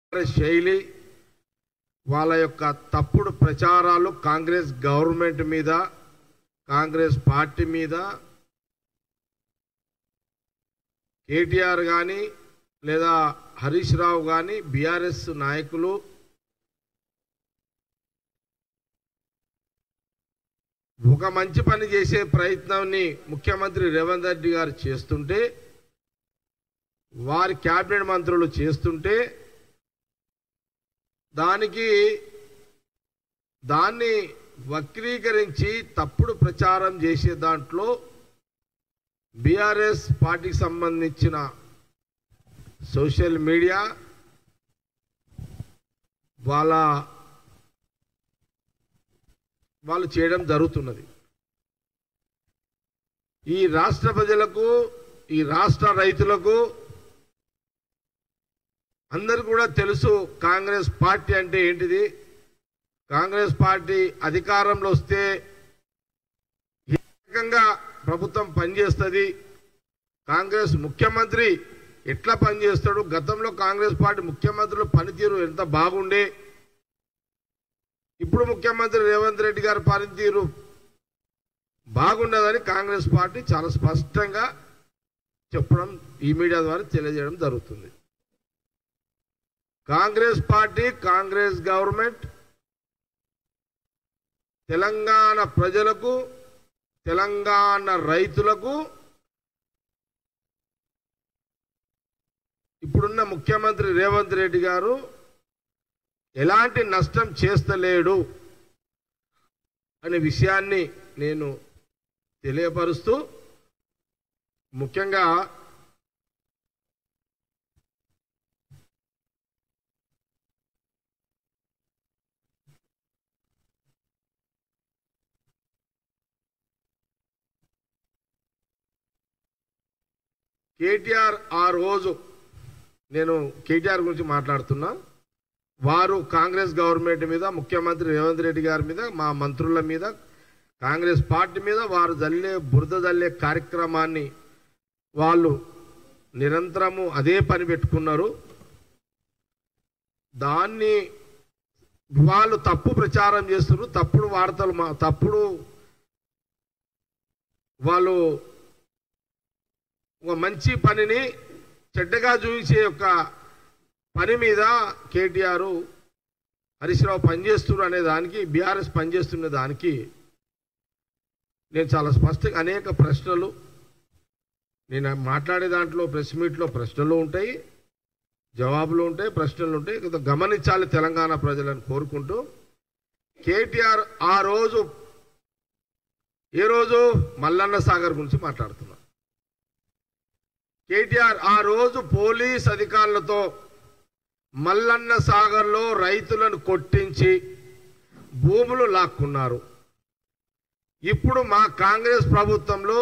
శైలి వాళ్ళ యొక్క తప్పుడు ప్రచారాలు కాంగ్రెస్ గవర్నమెంట్ మీద కాంగ్రెస్ పార్టీ మీద కేటీఆర్ కానీ లేదా హరీష్ రావు కానీ బీఆర్ఎస్ నాయకులు ఒక మంచి పని చేసే ప్రయత్నాన్ని ముఖ్యమంత్రి రేవంత్ రెడ్డి గారు చేస్తుంటే వారి క్యాబినెట్ మంత్రులు చేస్తుంటే దానికి దాన్ని వక్రీకరించి తప్పుడు ప్రచారం చేసే దాంట్లో బీఆర్ఎస్ పార్టీకి సంబంధించిన సోషల్ మీడియా వాళ్ళ వాళ్ళు చేయడం జరుగుతున్నది ఈ రాష్ట్ర ప్రజలకు ఈ రాష్ట్ర రైతులకు అందరు కూడా తెలుసు కాంగ్రెస్ పార్టీ అంటే ఏంటిది కాంగ్రెస్ పార్టీ అధికారంలో వస్తే ఏ రకంగా ప్రభుత్వం పనిచేస్తుంది కాంగ్రెస్ ముఖ్యమంత్రి ఎట్లా పనిచేస్తాడు గతంలో కాంగ్రెస్ పార్టీ ముఖ్యమంత్రుల పనితీరు ఎంత బాగుండే ఇప్పుడు ముఖ్యమంత్రి రేవంత్ రెడ్డి గారి పనితీరు బాగున్నదని కాంగ్రెస్ పార్టీ చాలా స్పష్టంగా చెప్పడం ఈ మీడియా ద్వారా తెలియజేయడం జరుగుతుంది కాంగ్రెస్ పార్టీ కాంగ్రెస్ గవర్నమెంట్ తెలంగాణ ప్రజలకు తెలంగాణ రైతులకు ఇప్పుడున్న ముఖ్యమంత్రి రేవంత్ రెడ్డి గారు ఎలాంటి నష్టం చేస్తలేడు అనే విషయాన్ని నేను తెలియపరుస్తూ ముఖ్యంగా కేటీఆర్ ఆ రోజు నేను కేటీఆర్ గురించి మాట్లాడుతున్నా వారు కాంగ్రెస్ గవర్నమెంట్ మీద ముఖ్యమంత్రి రేవంత్ రెడ్డి గారి మీద మా మంత్రుల మీద కాంగ్రెస్ పార్టీ మీద వారు జల్లే బురద జల్లే కార్యక్రమాన్ని వాళ్ళు నిరంతరము అదే పని పెట్టుకున్నారు దాన్ని వాళ్ళు తప్పు ప్రచారం చేస్తున్నారు తప్పుడు వార్తలు మా తప్పుడు వాళ్ళు ఒక మంచి పనిని చెడ్డగా చూపించే యొక్క పని మీద కేటీఆర్ హరీష్ రావు పనిచేస్తున్నారు అనే దానికి బీఆర్ఎస్ పనిచేస్తున్న దానికి నేను చాలా స్పష్టంగా అనేక ప్రశ్నలు నేను మాట్లాడే దాంట్లో ప్రెస్ మీట్లో ప్రశ్నలు ఉంటాయి జవాబులు ఉంటాయి ప్రశ్నలు ఉంటాయి కొంత గమనించాలి తెలంగాణ ప్రజలను కోరుకుంటూ కేటీఆర్ ఆ రోజు ఏ రోజు మల్లన్న సాగర్ గురించి మాట్లాడుతున్నా కేటీఆర్ ఆ రోజు పోలీస్ అధికారులతో మల్లన్న సాగర్లో రైతులను కొట్టించి భూములు లాక్కున్నారు ఇప్పుడు మా కాంగ్రెస్ ప్రభుత్వంలో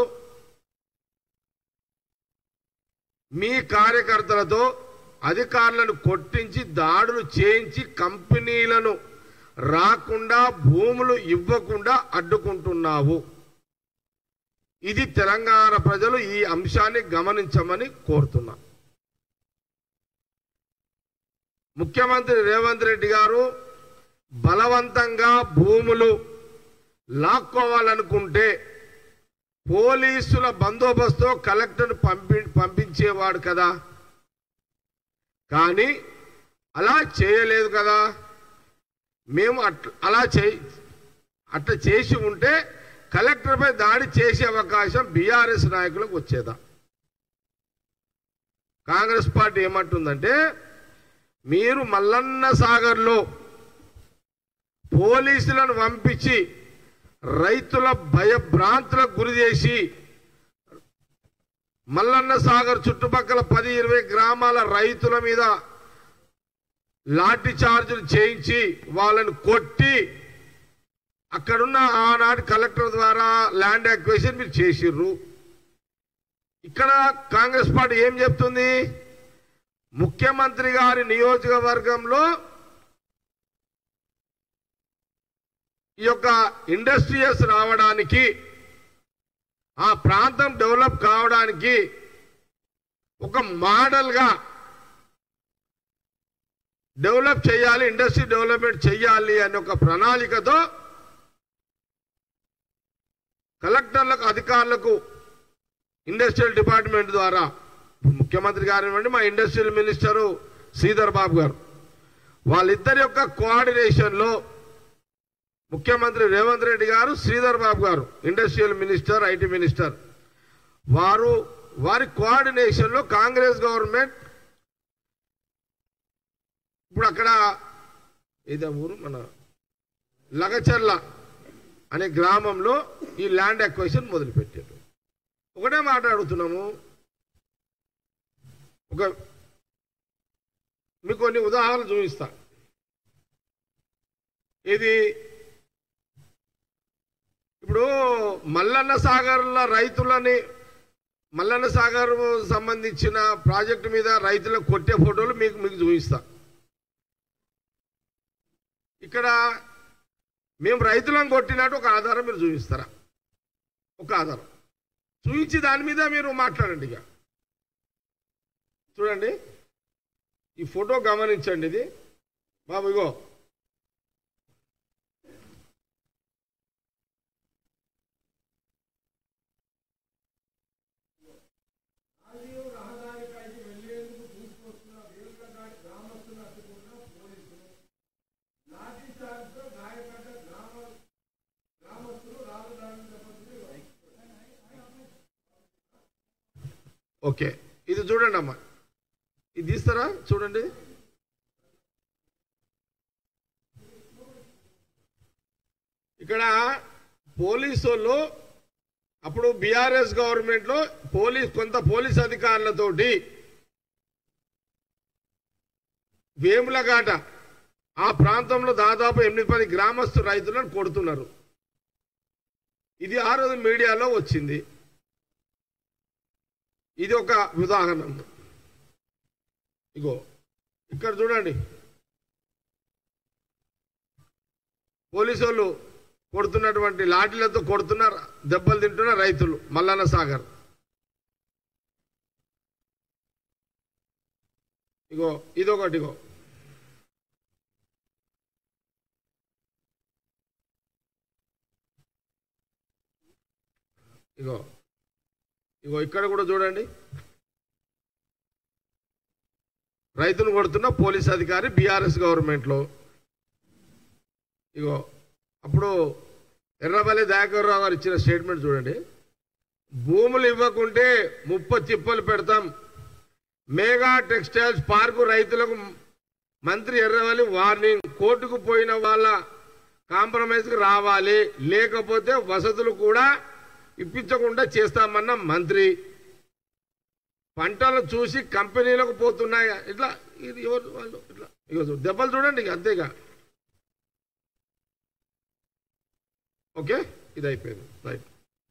మీ కార్యకర్తలతో అధికారులను కొట్టించి దాడులు చేయించి కంపెనీలను రాకుండా భూములు ఇవ్వకుండా అడ్డుకుంటున్నావు ఇది తెలంగాణ ప్రజలు ఈ అంశాన్ని గమనించమని కోరుతున్నా ముఖ్యమంత్రి రేవంత్ రెడ్డి గారు బలవంతంగా భూములు లాక్కోవాలనుకుంటే పోలీసుల బందోబస్తు కలెక్టర్ పంపి పంపించేవాడు కదా కానీ అలా చేయలేదు కదా మేము అట్లా అలా చే అట్లా చేసి ఉంటే కలెక్టర్పై దాడి చేసే అవకాశం బీఆర్ఎస్ నాయకులకు వచ్చేదా కాంగ్రెస్ పార్టీ ఏమంటుందంటే మీరు మల్లన్న సాగర్లో పోలీసులను పంపించి రైతుల భయభ్రాంతులకు గురి చేసి మల్లన్న సాగర్ చుట్టుపక్కల పది ఇరవై గ్రామాల రైతుల మీద లాఠీ చార్జీలు చేయించి వాళ్ళని కొట్టి అక్కడున్న ఆనాటి కలెక్టర్ ద్వారా ల్యాండ్ అక్వేషన్ మీరు చేసిర్రు ఇక్కడ కాంగ్రెస్ పార్టీ ఏం చెప్తుంది ముఖ్యమంత్రి గారి నియోజకవర్గంలో ఈ యొక్క ఇండస్ట్రియల్స్ రావడానికి ఆ ప్రాంతం డెవలప్ కావడానికి ఒక మోడల్గా డెవలప్ చేయాలి ఇండస్ట్రీ డెవలప్మెంట్ చేయాలి అనే ఒక ప్రణాళికతో కలెక్టర్లకు అధికారులకు ఇండస్ట్రియల్ డిపార్ట్మెంట్ ద్వారా ముఖ్యమంత్రి గారు ఇవ్వండి మా ఇండస్ట్రియల్ మినిస్టరు శ్రీధర్ బాబు గారు వాళ్ళిద్దరి యొక్క కోఆర్డినేషన్లో ముఖ్యమంత్రి రేవంత్ రెడ్డి గారు శ్రీధర్ బాబు గారు ఇండస్ట్రియల్ మినిస్టర్ ఐటీ మినిస్టర్ వారు వారి కోఆర్డినేషన్లో కాంగ్రెస్ గవర్నమెంట్ ఇప్పుడు అక్కడ ఇదే ఊరు మన లగచర్ల అనే గ్రామంలో ఈ ల్యాండ్ అక్వైషన్ మొదలుపెట్టారు ఒకటే మాట అడుగుతున్నాము ఒక మీకు కొన్ని ఉదాహరణలు చూపిస్తా ఇది ఇప్పుడు మల్లన్న సాగర్ల రైతులని మల్లన్న సాగర్ సంబంధించిన ప్రాజెక్టు మీద రైతులకు కొట్టే ఫోటోలు మీకు మీకు చూపిస్తా ఇక్కడ మేము రైతులను కొట్టినట్టు ఒక ఆధారం మీరు చూపిస్తారా ఒక ఆధారం చూపించి దాని మీద మీరు మాట్లాడండి ఇక చూడండి ఈ ఫోటో గమనించండి ఇది బాబు ఇగో ఓకే ఇది చూడండి అమ్మా ఇది తీస్తారా చూడండి ఇక్కడ పోలీసు వాళ్ళు అప్పుడు బీఆర్ఎస్ గవర్నమెంట్ లో పోలీస్ కొంత పోలీస్ అధికారులతోటి వేములఘాట ఆ ప్రాంతంలో దాదాపు ఎనిమిది పది గ్రామస్తు రైతులను కొడుతున్నారు ఇది ఆ రోజు మీడియాలో వచ్చింది ఇది ఒక ఉదాహరణ ఇగో ఇక్కడ చూడండి పోలీసు వాళ్ళు కొడుతున్నటువంటి లాఠీలతో కొడుతున్న దెబ్బలు తింటున్న రైతులు మల్లన్న సాగర్ ఇగో ఇదొకటి ఇగో ఇగో ఇగో ఇక్కడ కూడా చూడండి రైతును కొడుతున్న పోలీస్ అధికారి బీఆర్ఎస్ గవర్నమెంట్లో ఇగో అప్పుడు ఎర్రబల్లి దయాకర్రావు గారు ఇచ్చిన స్టేట్మెంట్ చూడండి భూములు ఇవ్వకుంటే ముప్ప తిప్పలు పెడతాం మేఘా టెక్స్టైల్స్ పార్కు రైతులకు మంత్రి ఎర్రవల్లి వార్నింగ్ కోర్టుకు పోయిన వాళ్ళ కాంప్రమైజ్కి రావాలి లేకపోతే వసతులు కూడా ఇప్పించకుండా చేస్తామన్న మంత్రి పంటలు చూసి కంపెనీలకు పోతున్నాయి ఇట్లా ఇది ఎవరు వాళ్ళు ఇట్లా ఇగో చూడు. దెబ్బలు చూడండి ఇక అంతేగా ఓకే ఇది అయిపోయింది రైట్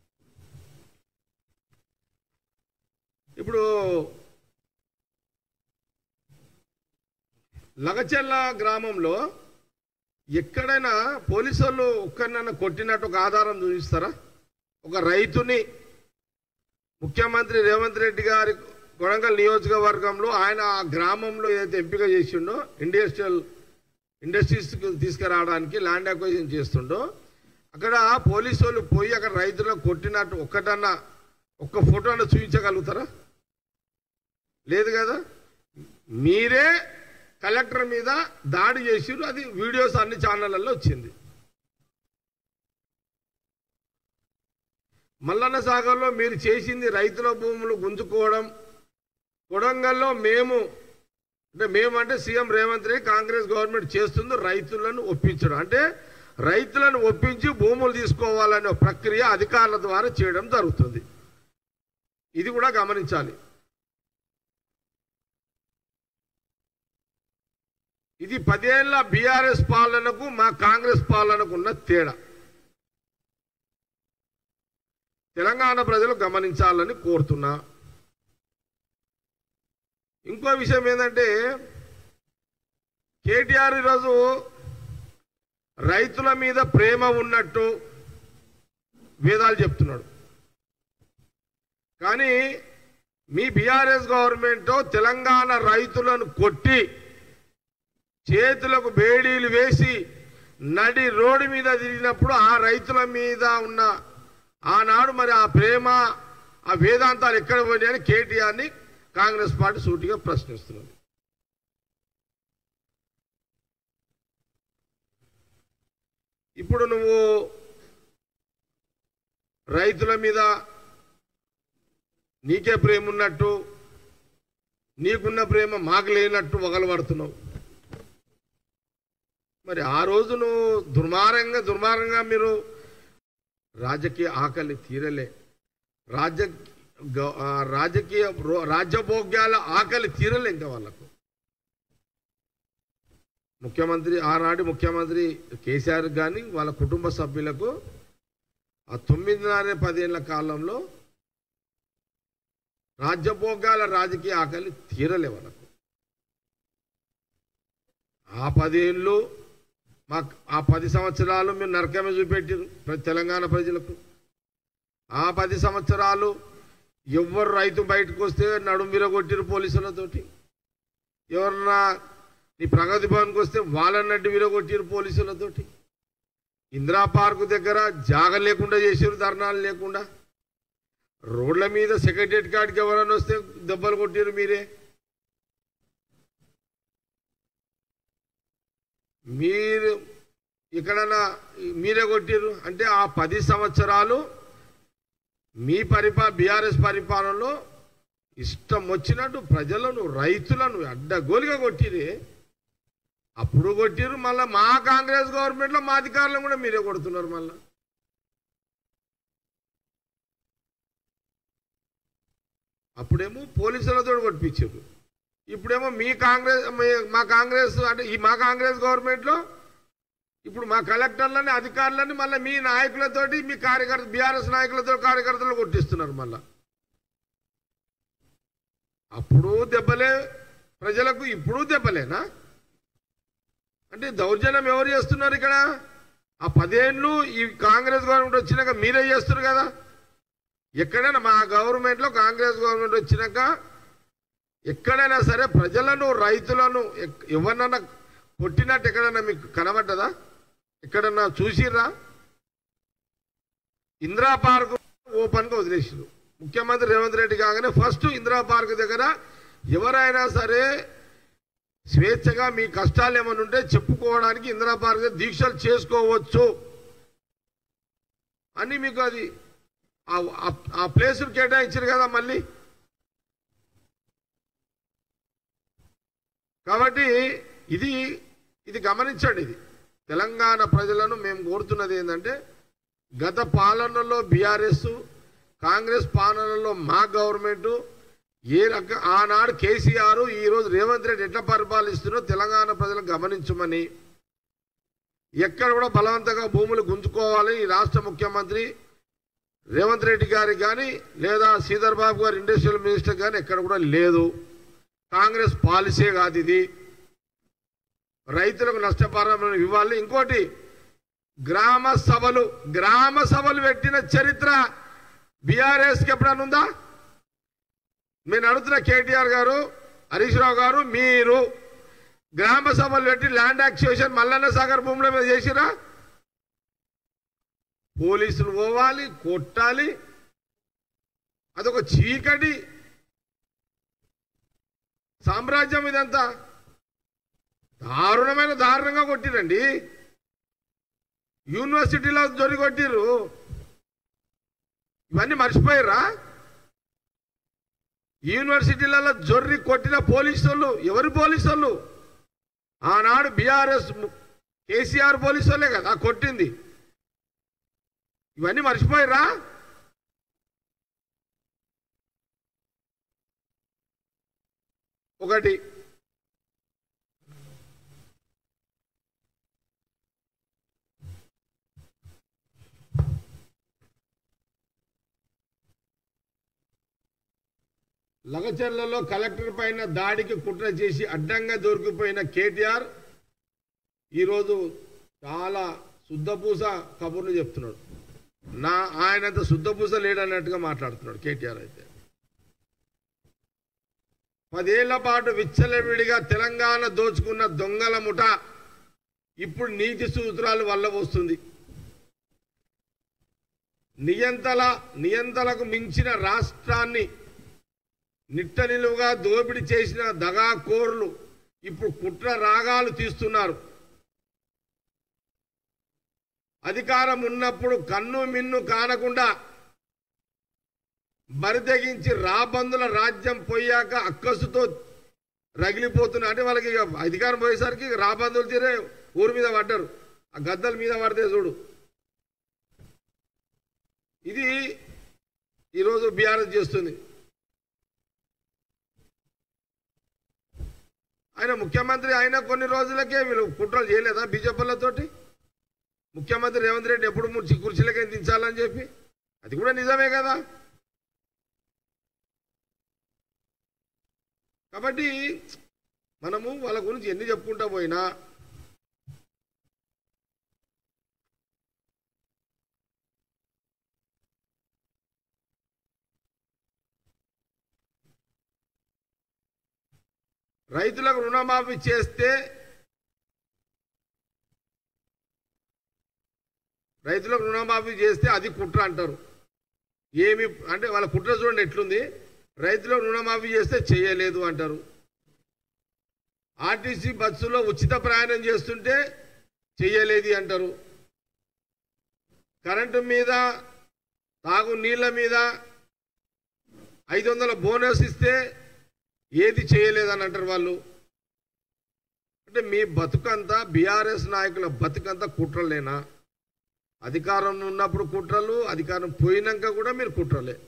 ఇప్పుడు లగచెల్ల గ్రామంలో ఎక్కడైనా పోలీసు వాళ్ళు ఒక్కరినైనా కొట్టినట్టు ఒక ఆధారం చూపిస్తారా ఒక రైతుని ముఖ్యమంత్రి రేవంత్ రెడ్డి గారి కొడంగల్ నియోజకవర్గంలో ఆయన ఆ గ్రామంలో ఏదైతే ఎంపిక చేసిండో ఇండస్ట్రియల్ ఇండస్ట్రీస్ తీసుకురావడానికి ల్యాండ్ అక్వైజన్ చేస్తుండో అక్కడ పోలీసు వాళ్ళు పోయి అక్కడ రైతులను కొట్టినట్టు ఒక్కటన్నా ఒక్క ఫోటో అన్న చూపించగలుగుతారా లేదు కదా మీరే కలెక్టర్ మీద దాడి చేసిరు అది వీడియోస్ అన్ని ఛానళ్ళల్లో వచ్చింది మల్లన్న సాగర్లో మీరు చేసింది రైతుల భూములు గుంజుకోవడం కొడంగల్లో మేము అంటే మేము అంటే సీఎం రేవంత్ రెడ్డి కాంగ్రెస్ గవర్నమెంట్ చేస్తుంది రైతులను ఒప్పించడం అంటే రైతులను ఒప్పించి భూములు తీసుకోవాలనే ప్రక్రియ అధికారుల ద్వారా చేయడం జరుగుతుంది ఇది కూడా గమనించాలి ఇది పదేళ్ల బీఆర్ఎస్ పాలనకు మా కాంగ్రెస్ పాలనకు ఉన్న తేడా తెలంగాణ ప్రజలు గమనించాలని కోరుతున్నా ఇంకో విషయం ఏంటంటే కేటీఆర్ ఈరోజు రైతుల మీద ప్రేమ ఉన్నట్టు వేదాలు చెప్తున్నాడు కానీ మీ బీఆర్ఎస్ గవర్నమెంట్ తెలంగాణ రైతులను కొట్టి చేతులకు బేడీలు వేసి నడి రోడ్డు మీద తిరిగినప్పుడు ఆ రైతుల మీద ఉన్న ఆనాడు మరి ఆ ప్రేమ ఆ వేదాంతాలు ఎక్కడ పోయినాయని కేటీఆర్ని కాంగ్రెస్ పార్టీ సూటిగా ప్రశ్నిస్తున్నది ఇప్పుడు నువ్వు రైతుల మీద నీకే ప్రేమ ఉన్నట్టు నీకున్న ప్రేమ మాకు లేనట్టు వగలబడుతున్నావు మరి ఆ రోజు నువ్వు దుర్మార్గంగా దుర్మార్గంగా మీరు రాజకీయ ఆకలి తీరలే రాజ్య గ- ఆ రాజకీయ రో- రాజ్యభోగ్యాల ఆకలి తీరలే ఇంకా వాళ్ళకు ముఖ్యమంత్రి ఆనాటి ముఖ్యమంత్రి కేసీఆర్ కానీ వాళ్ళ కుటుంబ సభ్యులకు ఆ తొమ్మిదిన్నర పదేళ్ల కాలంలో రాజ్యభోగాల రాజకీయ ఆకలి తీరలే వాళ్ళకు ఆ పదేళ్ళు మాకు ఆ పది సంవత్సరాలు మీరు నరకమే చూపెట్టారు ప్ర- తెలంగాణ ప్రజలకు ఆ పది సంవత్సరాలు ఎవరు రైతు బయటకు వస్తే నడుం విరగొట్టిరు పోలీసులతోటి ఎవరన్నా నీ ప్రగతి భవన్కి వస్తే వాళ్ళన్నట్టు విరగొట్టిరు పోలీసులతోటి ఇందిరా పార్కు దగ్గర జాగ లేకుండా చేసారు ధర్నాలు లేకుండా రోడ్ల మీద సెక్రటరియట్ కాడికి ఎవరైనా వస్తే దెబ్బలు కొట్టిరు మీరే మీరు ఇక్కడన్నా మీరే కొట్టిరు అంటే ఆ పది సంవత్సరాలు మీ పరిపా బీఆర్ఎస్ పరిపాలనలో ఇష్టం వచ్చినట్టు ప్రజలను రైతులను అడ్డగోలుగా కొట్టిరే అప్పుడు కొట్టిరు మళ్ళీ మా కాంగ్రెస్ గవర్నమెంట్లో మా అధికారులను కూడా మీరే కొడుతున్నారు మళ్ళా అప్పుడేమో పోలీసులతో కొట్టించారు ఇప్పుడేమో మీ కాంగ్రెస్ మీ- మా కాంగ్రెస్ అంటే ఈ మా కాంగ్రెస్ గవర్నమెంట్లో ఇప్పుడు మా కలెక్టర్లని అధికారులని మళ్ళీ మీ నాయకులతోటి మీ కార్యకర్త బీఆర్ఎస్ నాయకులతో కార్యకర్తలు కొట్టిస్తున్నారు మళ్ళా అప్పుడు దెబ్బలే ప్రజలకు ఇప్పుడు దెబ్బలేనా అంటే దౌర్జన్యం ఎవరు చేస్తున్నారు ఇక్కడ ఆ పదేళ్ళు ఈ కాంగ్రెస్ గవర్నమెంట్ వచ్చినాక మీరే చేస్తున్నారు కదా ఎక్కడైనా మా గవర్నమెంట్లో కాంగ్రెస్ గవర్నమెంట్ వచ్చినాక ఎక్కడైనా సరే ప్రజలను రైతులను ఎక్- ఎవరినన్నా కొట్టినట్టు ఎక్కడైనా మీకు కనబడ్డదా ఎక్కడన్నా చూసిర్రా ఇందిరా పార్క్ ఓపెన్గా వదిలేసారు ముఖ్యమంత్రి రేవంత్ రెడ్డి కాగానే ఫస్ట్ ఇందిరా పార్క్ దగ్గర ఎవరైనా సరే స్వేచ్ఛగా మీ కష్టాలు ఏమైనా ఉంటే చెప్పుకోవడానికి ఇందిరా పార్క్ దగ్గర దీక్షలు చేసుకోవచ్చు అని మీకు అది ఆ- ఆ- ఆ ప్లేస్ కేటాయించారు కదా మళ్ళీ కాబట్టి ఇది ఇది గమనించండి ఇది తెలంగాణ ప్రజలను మేము కోరుతున్నది ఏంటంటే గత పాలనలో బీఆర్ఎస్ కాంగ్రెస్ పాలనలో మా గవర్నమెంట్ ఏ రక ఆనాడు కేసీఆర్ ఈరోజు రేవంత్ రెడ్డి ఎట్లా పరిపాలిస్తున్నారో తెలంగాణ ప్రజలను గమనించమని ఎక్కడ కూడా బలవంతంగా భూములు గుంజుకోవాలని ఈ రాష్ట్ర ముఖ్యమంత్రి రేవంత్ రెడ్డి గారికి కానీ లేదా శ్రీధర్ బాబు గారు ఇండస్ట్రియల్ మినిస్టర్ కానీ ఎక్కడ కూడా లేదు కాంగ్రెస్ పాలసీ కాదు ఇది రైతులకు నష్టపరిహారం ఇవ్వాలి ఇంకోటి గ్రామ సభలు గ్రామ సభలు పెట్టిన చరిత్ర బీఆర్ఎస్కి ఎప్పుడైనా ఉందా నేను అడుగుతున్న కేటీఆర్ గారు హరీష్ రావు గారు మీరు గ్రామ సభలు పెట్టి ల్యాండ్ యాక్సేషన్ మల్లన్న సాగర్ భూముల మీద చేసిరా పోలీసులు పోవాలి కొట్టాలి అదొక చీకటి సామ్రాజ్యం ఇదంతా దారుణమైన దారుణంగా కొట్టిరండి యూనివర్సిటీలో జొరి కొట్టిర్రు ఇవన్నీ మర్చిపోయారా యూనివర్సిటీలలో జొర్రి కొట్టిన పోలీసు వాళ్ళు ఎవరు పోలీసు వాళ్ళు ఆనాడు బీఆర్ఎస్ కేసీఆర్ పోలీసు వాళ్ళే కదా కొట్టింది ఇవన్నీ మర్చిపోయారా ఒకటి లగచర్లలో కలెక్టర్ పైన దాడికి కుట్ర చేసి అడ్డంగా దొరికిపోయిన కేటీఆర్ ఈరోజు చాలా శుద్ధపూస కబుర్లు చెప్తున్నాడు నా ఆయనంత శుద్ధపూస లేడన్నట్టుగా మాట్లాడుతున్నాడు కేటీఆర్ అయితే పదేళ్ల పాటు విచ్చలవిడిగా తెలంగాణ దోచుకున్న దొంగల ముఠ ఇప్పుడు నీతి సూత్రాలు వల్ల వస్తుంది నియంతల నియంతలకు మించిన రాష్ట్రాన్ని నిట్ట నిలువుగా దోపిడీ చేసిన దగాకోర్లు ఇప్పుడు కుట్ర రాగాలు తీస్తున్నారు అధికారం ఉన్నప్పుడు కన్ను మిన్ను కానకుండా బరితెగించి రాబందుల రాజ్యం పోయాక అక్కసుతో రగిలిపోతున్నా అంటే వాళ్ళకి ఇక అధికారం పోయేసరికి రాబందులు తీరే ఊరి మీద పడ్డారు ఆ గద్దల మీద పడితే చూడు ఇది ఈరోజు బీఆర్ఎస్ చేస్తుంది ఆయన ముఖ్యమంత్రి అయిన కొన్ని రోజులకే వీళ్ళు కుట్రలు చేయలేదా బీజేపీలతోటి ముఖ్యమంత్రి రేవంత్ రెడ్డి ఎప్పుడు మూడు కుర్చీలకే దించాలని చెప్పి అది కూడా నిజమే కదా కాబట్టి మనము వాళ్ళ గురించి ఎన్ని చెప్పుకుంటా పోయినా రైతులకు రుణమాఫీ చేస్తే రైతులకు రుణమాఫీ చేస్తే అది కుట్ర అంటారు ఏమి అంటే వాళ్ళ కుట్ర చూడండి ఎట్లుంది రైతులకు రుణమాఫీ చేస్తే చేయలేదు అంటారు ఆర్టీసీ బస్సులో ఉచిత ప్రయాణం చేస్తుంటే చెయ్యలేదు అంటారు కరెంటు మీద తాగు నీళ్ళ మీద ఐదు వందల బోనస్ ఇస్తే ఏది చేయలేదని అంటారు వాళ్ళు అంటే మీ బతుకంతా బీఆర్ఎస్ నాయకుల బతుకంతా కుట్రలేనా అధికారం ఉన్నప్పుడు కుట్రలు అధికారం పోయినాక కూడా మీరు కుట్రలే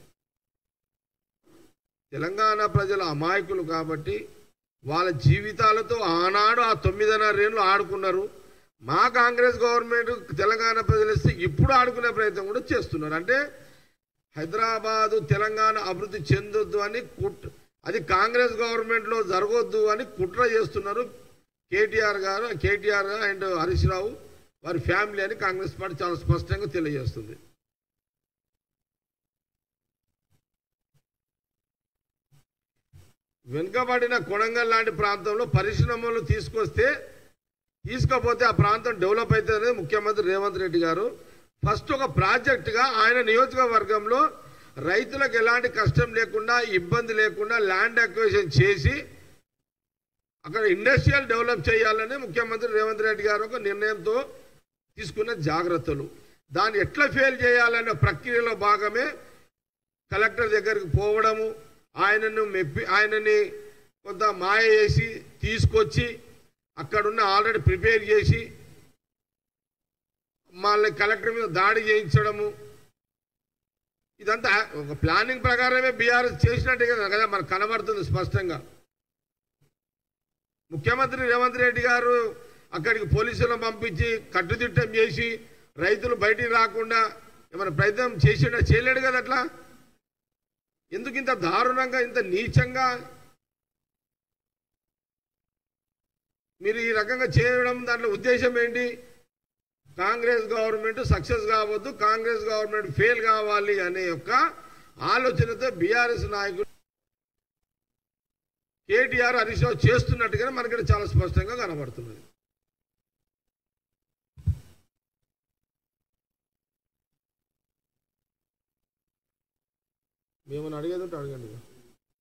తెలంగాణ ప్రజల అమాయకులు కాబట్టి వాళ్ళ జీవితాలతో ఆనాడు ఆ తొమ్మిదిన్నర ఏళ్ళు ఆడుకున్నారు మా కాంగ్రెస్ గవర్నమెంట్ తెలంగాణ ప్రజలు ఇస్తే ఇప్పుడు ఆడుకునే ప్రయత్నం కూడా చేస్తున్నారు అంటే హైదరాబాదు తెలంగాణ అభివృద్ధి చెందొద్దు అని కుట్ అది కాంగ్రెస్ గవర్నమెంట్లో జరగొద్దు అని కుట్ర చేస్తున్నారు కేటీఆర్ గారు కేటీఆర్ గారు అండ్ హరీష్ రావు వారి ఫ్యామిలీ అని కాంగ్రెస్ పార్టీ చాలా స్పష్టంగా తెలియజేస్తుంది వెనుకబడిన కొడంగల్ లాంటి ప్రాంతంలో పరిశ్రమలు తీసుకొస్తే తీసుకపోతే ఆ ప్రాంతం డెవలప్ అవుతుంది ముఖ్యమంత్రి రేవంత్ రెడ్డి గారు ఫస్ట్ ఒక ప్రాజెక్టుగా ఆయన నియోజకవర్గంలో రైతులకు ఎలాంటి కష్టం లేకుండా ఇబ్బంది లేకుండా ల్యాండ్ అక్వేషన్ చేసి అక్కడ ఇండస్ట్రియల్ డెవలప్ చేయాలని ముఖ్యమంత్రి రేవంత్ రెడ్డి గారు ఒక నిర్ణయంతో తీసుకున్న జాగ్రత్తలు దాన్ని ఎట్లా ఫెయిల్ చేయాలనే ప్రక్రియలో భాగమే కలెక్టర్ దగ్గరికి పోవడము ఆయనను మెప్పి ఆయనని కొంత మాయ చేసి తీసుకొచ్చి అక్కడున్న ఆల్రెడీ ప్రిపేర్ చేసి మళ్ళీ కలెక్టర్ మీద దాడి చేయించడము ఇదంతా ఒక ప్లానింగ్ ప్రకారమే బీఆర్ఎస్ చేసినట్టే కదా కదా మనకు కనబడుతుంది స్పష్టంగా ముఖ్యమంత్రి రేవంత్ రెడ్డి గారు అక్కడికి పోలీసులను పంపించి కట్టుదిట్టం చేసి రైతులు బయటికి రాకుండా ఏమైనా ప్రయత్నం చేసిండా చేయలేడు కదా అట్లా ఎందుకు ఇంత దారుణంగా ఇంత నీచంగా మీరు ఈ రకంగా చేయడం దాంట్లో ఉద్దేశం ఏంటి కాంగ్రెస్ గవర్నమెంట్ సక్సెస్ కావద్దు కాంగ్రెస్ గవర్నమెంట్ ఫెయిల్ కావాలి అనే యొక్క ఆలోచనతో బీఆర్ఎస్ నాయకులు కేటీఆర్ హరీష్ రావు చేస్తున్నట్టుగానే మనకి చాలా స్పష్టంగా కనబడుతున్నది మేము అడిగేది ఉంటే అడగండి ఇక.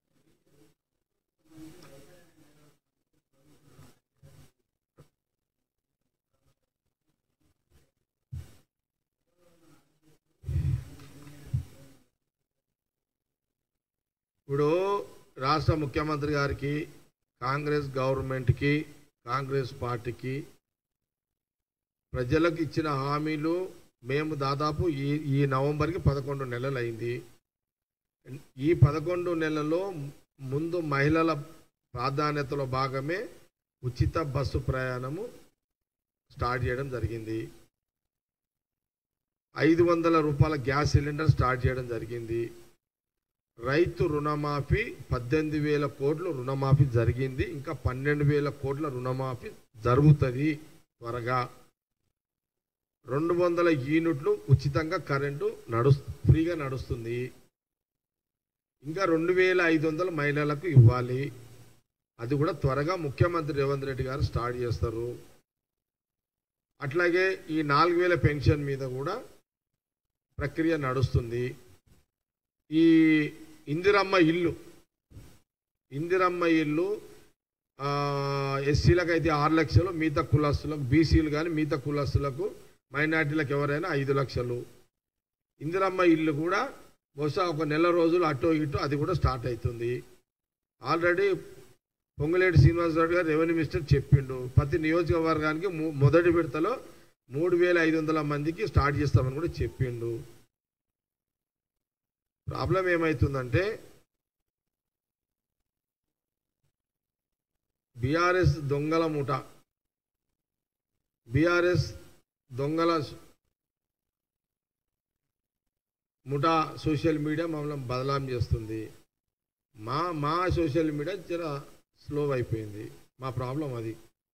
ఇప్పుడు రాష్ట్ర ముఖ్యమంత్రి గారికి కాంగ్రెస్ గవర్నమెంట్కి కాంగ్రెస్ పార్టీకి ప్రజలకు ఇచ్చిన హామీలు మేము దాదాపు ఈ ఈ నవంబర్కి పదకొండు నెలలు అయింది ఈ పదకొండు నెలల్లో ముందు మహిళల ప్రాధాన్యతలో భాగమే ఉచిత బస్సు ప్రయాణము స్టార్ట్ చేయడం జరిగింది ఐదు వందల రూపాయల గ్యాస్ సిలిండర్ స్టార్ట్ చేయడం జరిగింది రైతు రుణమాఫీ పద్దెనిమిది వేల కోట్ల రుణమాఫీ జరిగింది ఇంకా పన్నెండు వేల కోట్ల రుణమాఫీ జరుగుతుంది త్వరగా రెండు వందల యూనిట్లు ఉచితంగా కరెంటు నడు ఫ్రీగా నడుస్తుంది ఇంకా రెండు వేల ఐదు వందల మహిళలకు ఇవ్వాలి అది కూడా త్వరగా ముఖ్యమంత్రి రేవంత్ రెడ్డి గారు స్టార్ట్ చేస్తారు అట్లాగే ఈ నాలుగు వేల పెన్షన్ మీద కూడా ప్రక్రియ నడుస్తుంది ఈ ఇందిరమ్మ ఇల్లు ఇందిరమ్మ ఇల్లు ఆ, ఎస్సీలకు అయితే ఆరు లక్షలు మిగతా కులస్తులకు బీసీలు కానీ మిగతా కులస్తులకు మైనార్టీలకు ఎవరైనా ఐదు లక్షలు ఇందిరమ్మ ఇల్లు కూడా బహుశా ఒక నెల రోజులు అటో ఇటో అది కూడా స్టార్ట్ అవుతుంది ఆల్రెడీ పొంగులేటి శ్రీనివాసరావు గారు రెవెన్యూ మినిస్టర్ చెప్పిండు ప్రతి నియోజకవర్గానికి ము- మొదటి విడతలో మూడు వేల ఐదు వందల మందికి స్టార్ట్ చేస్తామని కూడా చెప్పిండు ప్రాబ్లం ఏమవుతుందంటే బీఆర్ఎస్ దొంగల ముఠ బీఆర్ఎస్ దొంగల ముఠా సోషల్ మీడియా మమ్మల్ని బదలాం చేస్తుంది మా మా సోషల్ మీడియా జర స్లో అయిపోయింది మా ప్రాబ్లం అది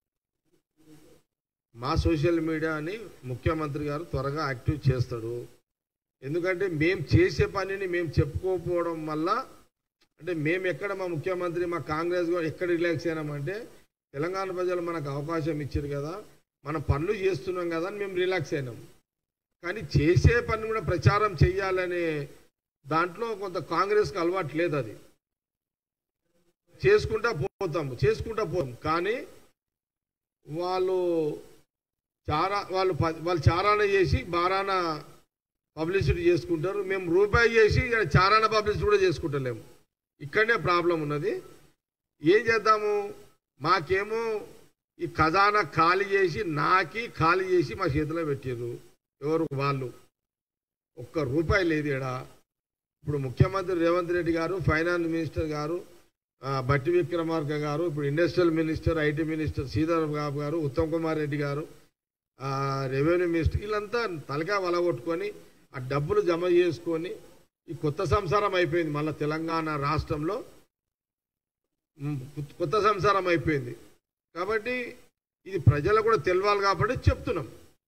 మా సోషల్ మీడియాని ముఖ్యమంత్రి గారు త్వరగా యాక్టివ్ చేస్తాడు ఎందుకంటే మేము చేసే పనిని మేము చెప్పుకోకపోవడం వల్ల అంటే మేము ఎక్కడ మా ముఖ్యమంత్రి మా కాంగ్రెస్ కూడా ఎక్కడ రిలాక్స్ అయినామంటే తెలంగాణ ప్రజలు మనకు అవకాశం ఇచ్చారు కదా మనం పనులు చేస్తున్నాం కదా అని మేము రిలాక్స్ అయినాం కానీ చేసే పని కూడా ప్రచారం చేయాలనే దాంట్లో కొంత కాంగ్రెస్కి అలవాటు లేదు అది చేసుకుంటా పోతాము చేసుకుంటా పోతాం కానీ వాళ్ళు చారా వాళ్ళు ప- వాళ్ళు చారాన చేసి బారాన పబ్లిసిటీ చేసుకుంటారు మేము రూపాయి చేసి ఇక్కడ చారాన పబ్లిసిటీ కూడా చేసుకుంటలేము ఇక్కడనే ప్రాబ్లం ఉన్నది ఏం చేద్దాము మాకేమో ఈ ఖజానా ఖాళీ చేసి నాకి ఖాళీ చేసి మా చేతిలో పెట్టారు ఎవరు వాళ్ళు ఒక్క రూపాయి లేదు ఇక్కడ ఇప్పుడు ముఖ్యమంత్రి రేవంత్ రెడ్డి గారు ఫైనాన్స్ మినిస్టర్ గారు ఆ, బట్టి విక్రమార్క గారు ఇప్పుడు industrial minister IT minister Sridhar Babu garu Uttam Kumar Reddy గారు ఆ, రెవెన్యూ మినిస్టర్ వీళ్ళంతా తలకా వలగొట్టుకొని ఆ డబ్బులు జమ చేసుకొని ఈ కొత్త సంసారం అయిపోయింది మళ్ళీ తెలంగాణ రాష్ట్రంలో ఉమ్, కొత్త సంసారం అయిపోయింది కాబట్టి ఇది ప్రజలకు కూడా తెలవాలి కాబట్టి చెప్తున్నాం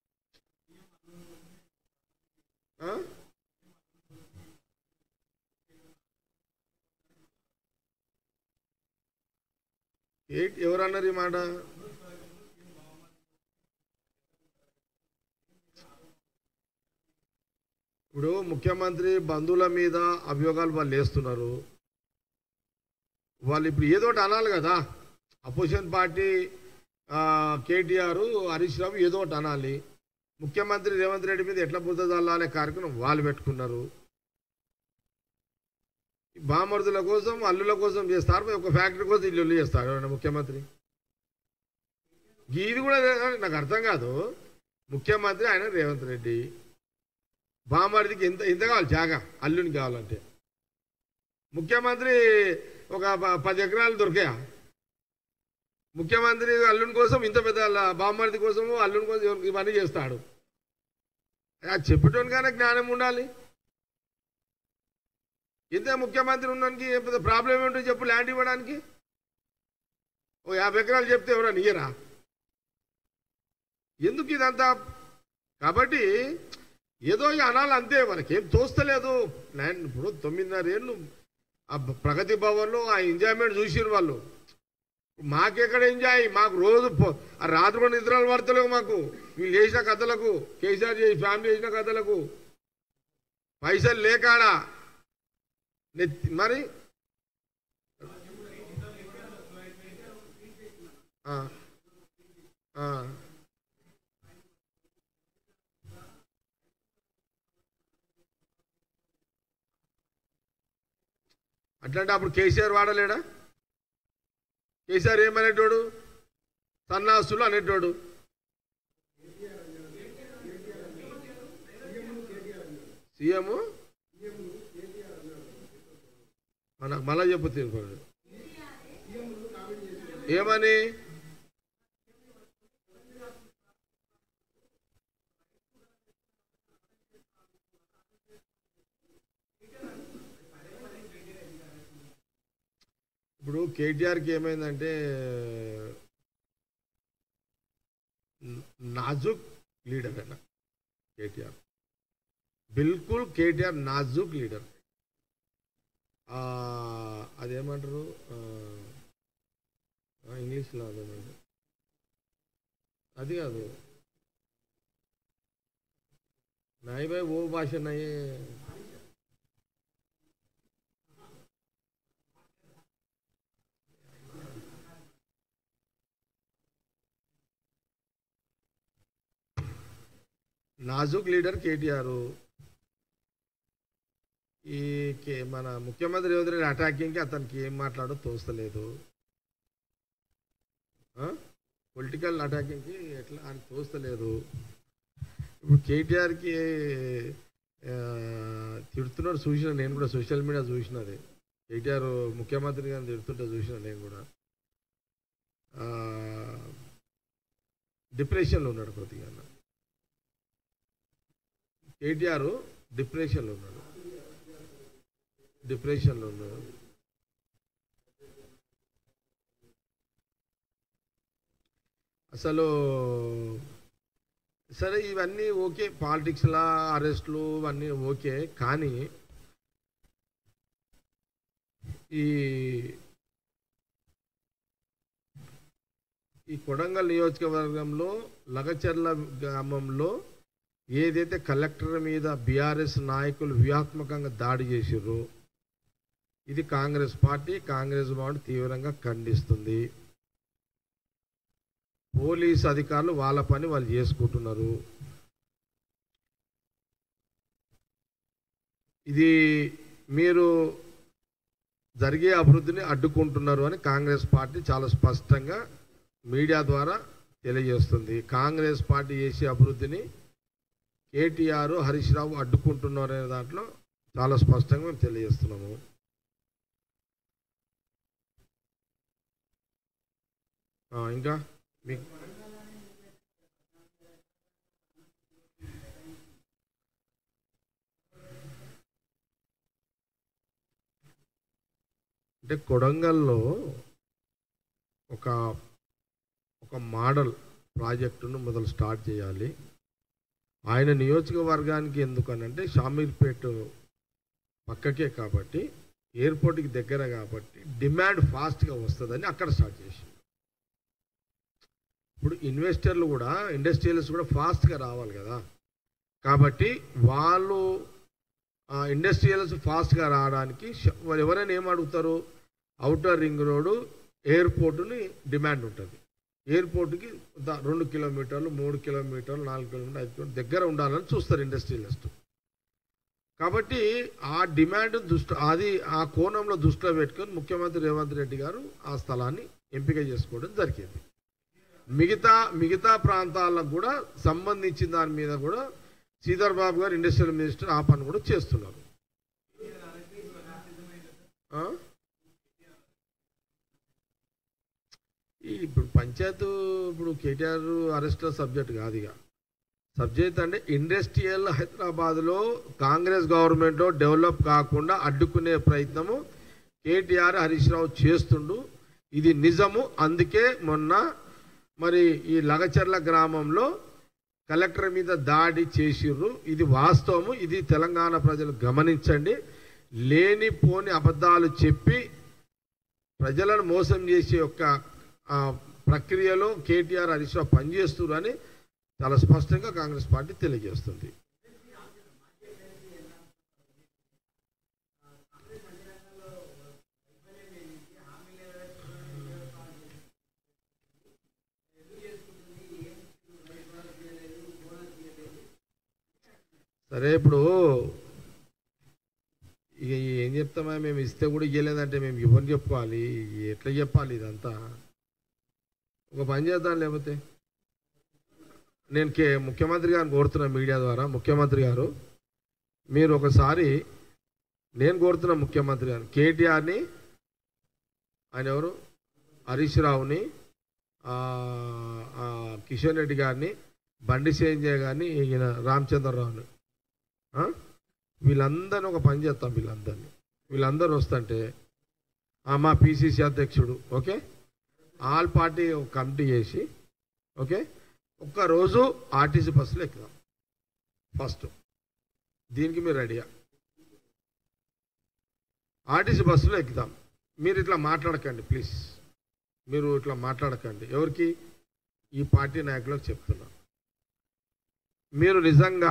ఆ? ఏంటి ఎవరన్నారు ఈ మాట ఇప్పుడు ముఖ్యమంత్రి బంధువుల మీద అభియోగాలు వాళ్ళు వేస్తున్నారు వాళ్ళు ఇప్పుడు ఏదో ఒకటి అనాలి కదా అపోజిషన్ పార్టీ ఆ, కేటీఆర్ హరీష్ రావు ఏదో ఒకటి అనాలి ముఖ్యమంత్రి రేవంత్ రెడ్డి మీద ఎట్లా బుద్ధ చల్లాలనే కార్యక్రమం వాళ్ళు పెట్టుకున్నారు ఈ బామర్దుల కోసం అల్లుల కోసం చేస్తారు ఒక ఫ్యాక్టరీ కోసం ఇల్లు ఇల్లు చేస్తారు ఎవరైనా ముఖ్యమంత్రి ఇది కూడా నాకు అర్థం కాదు ముఖ్యమంత్రి ఆయన రేవంత్ రెడ్డి బామర్దికి ఎంత ఎంత కావాలి జాగా అల్లుని కావాలంటే ముఖ్యమంత్రి ఒక ప- పది ఎకరాలు దొరికాయా ముఖ్యమంత్రి అల్లుని కోసం ఇంత పెద్ద ల- బామ్మర్ది కోసము అల్లుని కోసం ఇవ- ఇవన్నీ చేస్తాడు అది చెప్పేటోనికైనా జ్ఞానం ఉండాలి ఇంత ముఖ్యమంత్రి ఉన్నానికి ఏం పెద్ద ప్రాబ్లం ఏంటో చెప్పు ల్యాండ్ ఇవ్వడానికి ఓ యాభై ఎకరాలు చెప్తే ఎవరైనా ఇయ్యరా ఎందుకు ఇదంతా కాబట్టి ఏదో ఈ అనాలి అంతే మనకేం తోస్తలేదు ల్యాండ్ ఇప్పుడు తొమ్మిదిన్నర ఏళ్ళు ఆ ప్రగతి భవన్లో ఆ ఎంజాయ్మెంట్ చూసిరు వాళ్ళు మాకెక్కడ ఎంజాయ్ మాకు రోజు పో- ఆ రాత్రి కూడా నిద్రలు పడతలేవు మాకు వీళ్ళు చేసిన కథలకు కేసీఆర్ చేసి ఫ్యామిలీ చేసిన కథలకు పైసలు లేకాడా నెత్తి మరి ఆ, ఆ. అట్లాంటి అప్పుడు కేసీఆర్ వాడలేడా కేసీఆర్ ఏమనేటోడు సన్నాసులు అనేటోడు సీఎం నాకు మళ్ళా చెప్పు తీరుకోడు ఏమని ఇప్పుడు కేటీఆర్కి ఏమైందంటే నాజుక్ లీడర్ అయినా కేటీఆర్ బిల్కుల్ కేటీఆర్ నాజుక్ లీడర్ ఆ, అదేమంటారు ఆ, ఆ, ఇంగ్లీష్లో అర్థమైంది అది కాదు నాయి భాయ్ ఓ భాష నాయే నాజుక్ లీడర్ కేటీఆర్ ఈ కే మన ముఖ్యమంత్రి రేవంత్ రెడ్డి అటాకింగ్కి అతనికి ఏం మాట్లాడో తోస్తలేదు పొలిటికల్ అటాకింగ్కి ఎట్లా అని తోస్తలేదు ఇప్పుడు కేటీఆర్కి ఆ, తిడుతున్నాడు చూసిన నేను కూడా సోషల్ మీడియా చూసినది కేటీఆర్ ముఖ్యమంత్రి గారిని తిడుతుంటే చూసిన నేను కూడా ఆ, డిప్రెషన్లో ఉన్నాడు కొద్దిగా కేటీఆర్ డిప్రెషన్లో ఉన్నాడు డిప్రెషన్లో ఉన్నాడు అసలు సరే ఇవన్నీ ఓకే పాలిటిక్స్లా అరెస్ట్లు ఇవన్నీ ఓకే కానీ ఈ ఈ కొడంగల్ నియోజకవర్గంలో లగచర్ల గ్రామంలో ఏదైతే కలెక్టర్ మీద బీఆర్ఎస్ నాయకులు వ్యూహాత్మకంగా దాడి చేసిర్రో ఇది కాంగ్రెస్ పార్టీ కాంగ్రెస్ బాండ్ తీవ్రంగా ఖండిస్తుంది పోలీస్ అధికారులు వాళ్ళ పని వాళ్ళు చేసుకుంటున్నారు ఇది మీరు జరిగే అభివృద్ధిని అడ్డుకుంటున్నారు అని కాంగ్రెస్ పార్టీ చాలా స్పష్టంగా మీడియా ద్వారా తెలియజేస్తుంది కాంగ్రెస్ పార్టీ చేసే అభివృద్ధిని కేటీఆర్ హరీష్ రావు అడ్డుకుంటున్నారు అనే దాంట్లో చాలా స్పష్టంగా మేము తెలియజేస్తున్నాము ఆ, ఇంకా మీకు అంటే కొడంగల్లో ఒక ఒక మోడల్ ప్రాజెక్టును మొదలు స్టార్ట్ చేయాలి ఆయన నియోజకవర్గానికి ఎందుకనంటే షామీర్పేట పక్కకే కాబట్టి ఎయిర్పోర్ట్కి దగ్గర కాబట్టి డిమాండ్ ఫాస్ట్గా వస్తుందని అక్కడ స్టార్ట్ చేసి ఇప్పుడు ఇన్వెస్టర్లు కూడా ఇండస్ట్రియలిస్ట్ కూడా ఫాస్ట్గా రావాలి కదా కాబట్టి వాళ్ళు ఇండస్ట్రియల్స్ ఫాస్ట్గా రావడానికి ష- వాళ్ళు ఎవరైనా ఏం అడుగుతారు అవుటర్ రింగ్ రోడ్డు ఎయిర్పోర్టుని డిమాండ్ ఉంటుంది ఎయిర్పోర్ట్కి ద- రెండు కిలోమీటర్లు మూడు కిలోమీటర్లు నాలుగు కిలోమీటర్లు ఐదు కిలోమీటర్లు దగ్గర ఉండాలని చూస్తారు ఇండస్ట్రియలిస్ట్ కాబట్టి ఆ డిమాండ్ దృష్టి అది ఆ కోణంలో దృష్టిలో పెట్టుకొని ముఖ్యమంత్రి రేవంత్ రెడ్డి గారు ఆ స్థలాన్ని ఎంపిక చేసుకోవడం జరిగింది మిగతా మిగతా ప్రాంతాలకు కూడా సంబంధించిన దాని మీద కూడా శ్రీధర్ బాబు గారు ఇండస్ట్రియల్ మినిస్టర్ ఆ పని కూడా చేస్తున్నారు ఆ? ఈ ఇప్పుడు పంచాయత్ ఇప్పుడు కేటీఆర్ అరెస్ట్ సబ్జెక్ట్ కాదు ఇక సబ్జెక్ట్ అంటే ఇండస్ట్రియల్ హైదరాబాద్లో కాంగ్రెస్ గవర్నమెంట్లో డెవలప్ కాకుండా అడ్డుకునే ప్రయత్నము కేటీఆర్ హరీష్ రావు చేస్తుండు ఇది నిజము అందుకే మొన్న మరి ఈ లగచర్ల గ్రామంలో కలెక్టర్ మీద దాడి చేసిర్రు ఇది వాస్తవము ఇది తెలంగాణ ప్రజలు గమనించండి లేనిపోని అబద్ధాలు చెప్పి ప్రజలను మోసం చేసే యొక్క ఆ, ప్రక్రియలో కేటీఆర్ హరీష్ రావు పనిచేస్తున్నారు అని చాలా స్పష్టంగా కాంగ్రెస్ పార్టీ తెలియజేస్తుంది సరే ఇప్పుడు ఇక ఏం చెప్తామా మేము ఇస్తే కూడా ఇవ్వలేదంటే మేము ఇవ్వని చెప్పాలి ఎట్లా చెప్పాలి ఇదంతా ఒక పని చేద్దాం లేకపోతే నేను కే ముఖ్యమంత్రి గారిని కోరుతున్నా మీడియా ద్వారా ముఖ్యమంత్రి గారు మీరు ఒకసారి నేను కోరుతున్నా ముఖ్యమంత్రి గారు కేటీఆర్ని ఆయన ఎవరు హరీష్ రావుని ఆ, ఆ, కిషన్ రెడ్డి గారిని బండి సంజయ్ గారిని ఈయన రామచంద్రరావుని ఆ? వీళ్ళందరినీ ఒక పని చేస్తాం వీళ్ళందరినీ వీళ్ళందరూ వస్తుంటే ఆ, మా పిసిసి అధ్యక్షుడు ఓకే ఆల్ పార్టీ ఒక కమిటీ చేసి ఓకే ఒక్కరోజు ఆర్టీసీ బస్సులో ఎక్కుదాం ఫస్ట్ దీనికి మీరు రెడీయా ఆర్టీసీ బస్సులో ఎక్కుదాం మీరు ఇట్లా మాట్లాడకండి ప్లీజ్ మీరు ఇట్లా మాట్లాడకండి ఎవరికి ఈ పార్టీ నాయకులకు చెప్తున్నా మీరు నిజంగా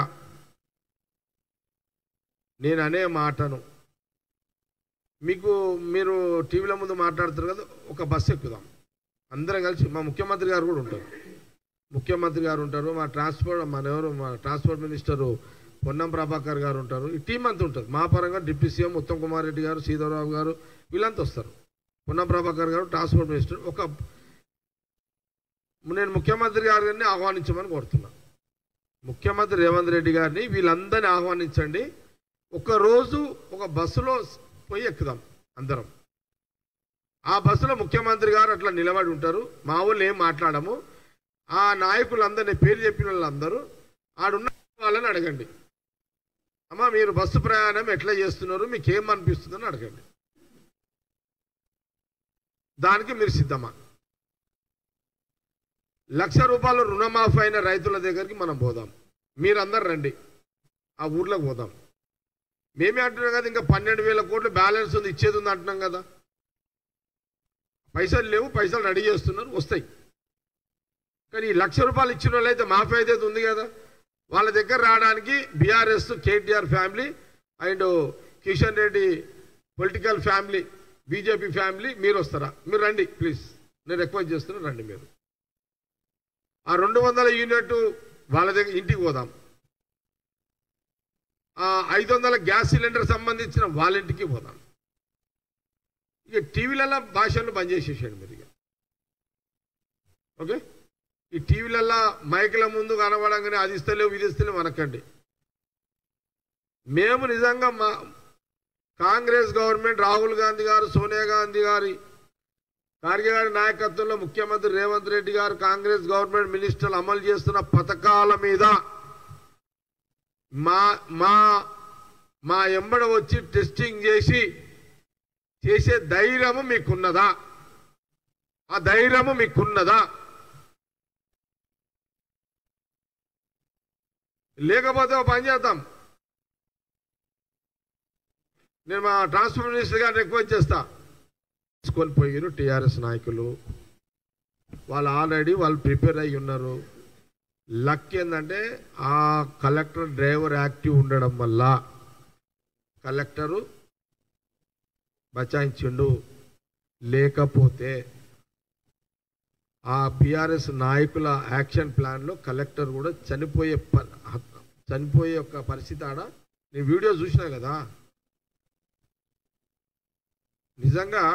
నేను అనే మాటను మీకు మీరు టీవీల ముందు మాట్లాడుతారు కదా ఒక బస్సు ఎక్కుదాం అందరం కలిసి మా ముఖ్యమంత్రి గారు కూడా ఉంటారు ముఖ్యమంత్రి గారు ఉంటారు మా ట్రాన్స్పోర్ట్ మన ఎవరు మా ట్రాన్స్పోర్ట్ మినిస్టరు పొన్నం ప్రభాకర్ గారు ఉంటారు ఈ టీం అంతా ఉంటుంది మా పరంగా డిప్యూటీ సీఎం ఉత్తమ్ కుమార్ రెడ్డి గారు సీతారావు గారు వీళ్ళంతా వస్తారు పొన్నం ప్రభాకర్ గారు ట్రాన్స్పోర్ట్ మినిస్టర్ ఒక నేను ముఖ్యమంత్రి గారిని ఆహ్వానించమని కోరుతున్నా ముఖ్యమంత్రి రేవంత్ రెడ్డి గారిని వీళ్ళందరినీ ఆహ్వానించండి ఒక రోజు ఒక బస్సులో పోయి ఎక్కుదాం అందరం ఆ బస్సులో ముఖ్యమంత్రి గారు అట్లా నిలబడి ఉంటారు మా వాళ్ళు ఏం మాట్లాడము ఆ నాయకులందరినీ పేరు చెప్పిన వాళ్ళందరూ ఆడున్న వాళ్ళని అడగండి అమ్మా మీరు బస్సు ప్రయాణం ఎట్లా చేస్తున్నారు మీకు ఏం అనిపిస్తుందని అడగండి దానికి మీరు సిద్ధమా లక్ష రూపాయలు రుణమాఫీ అయిన రైతుల దగ్గరికి మనం పోదాం మీరందరు రండి ఆ ఊర్లోకి పోదాం మేమే అంటున్నాం కదా ఇంకా పన్నెండు వేల కోట్లు బ్యాలెన్స్ ఉంది ఇచ్చేది ఉంది అంటున్నాం కదా పైసలు లేవు పైసలు రెడీ చేస్తున్నారు వస్తాయి కానీ ఈ లక్ష రూపాయలు ఇచ్చిన వాళ్ళు అయితే మాఫీ అయితే ఉంది కదా వాళ్ళ దగ్గర రావడానికి BRS KTR family and Kishan Reddy political family BJP family మీరు వస్తారా మీరు రండి ప్లీజ్ నేను రిక్వెస్ట్ చేస్తున్నాను రండి మీరు ఆ రెండు వందల యూనిట్ వాళ్ళ దగ్గర ఇంటికి పోదాం ఆ ఐదు వందల గ్యాస్ సిలిండర్ సంబంధించిన వాళ్ళ ఇంటికి పోదాం ఇక టీవీలలో భాషలు బంద్ చేసేసాడు మీరు ఇక ఓకే ఈ టీవీలలో మైకుల ముందు కనబడంగానే అది ఇస్తలేవు ఇది ఇస్తలేవు అనకండి మేము నిజంగా మా కాంగ్రెస్ గవర్నమెంట్ రాహుల్ గాంధీ గారు సోనియా గాంధీ గారి ఖార్గే గారి నాయకత్వంలో ముఖ్యమంత్రి రేవంత్ రెడ్డి గారు కాంగ్రెస్ గవర్నమెంట్ మినిస్టర్లు అమలు చేస్తున్న పథకాల మీద మా మా మా ఎంబడ వచ్చి టెస్టింగ్ చేసి చేసే ధైర్యము మీకున్నదా ఆ ధైర్యము మీకున్నదా లేకపోతే ఒక పని చేద్దాం నేను మా ట్రాన్స్పోర్ట్ మినిస్టర్ గారిని రిక్వెస్ట్ చేస్తా తీసుకొని పోయారు టీఆర్ఎస్ నాయకులు వాళ్ళు ఆల్రెడీ వాళ్ళు ప్రిపేర్ అయ్యి ఉన్నారు లక్ ఏంటంటే ఆ కలెక్టర్ డ్రైవర్ యాక్టివ్ ఉండడం వల్ల కలెక్టరు బచాయించిండు లేకపోతే ఆ బీఆర్ఎస్ నాయకుల యాక్షన్ ప్లాన్లో కలెక్టర్ కూడా చనిపోయే ప- చనిపోయే ఒక పరిస్థితి ఆడ నేను వీడియో చూసినా కదా నిజంగా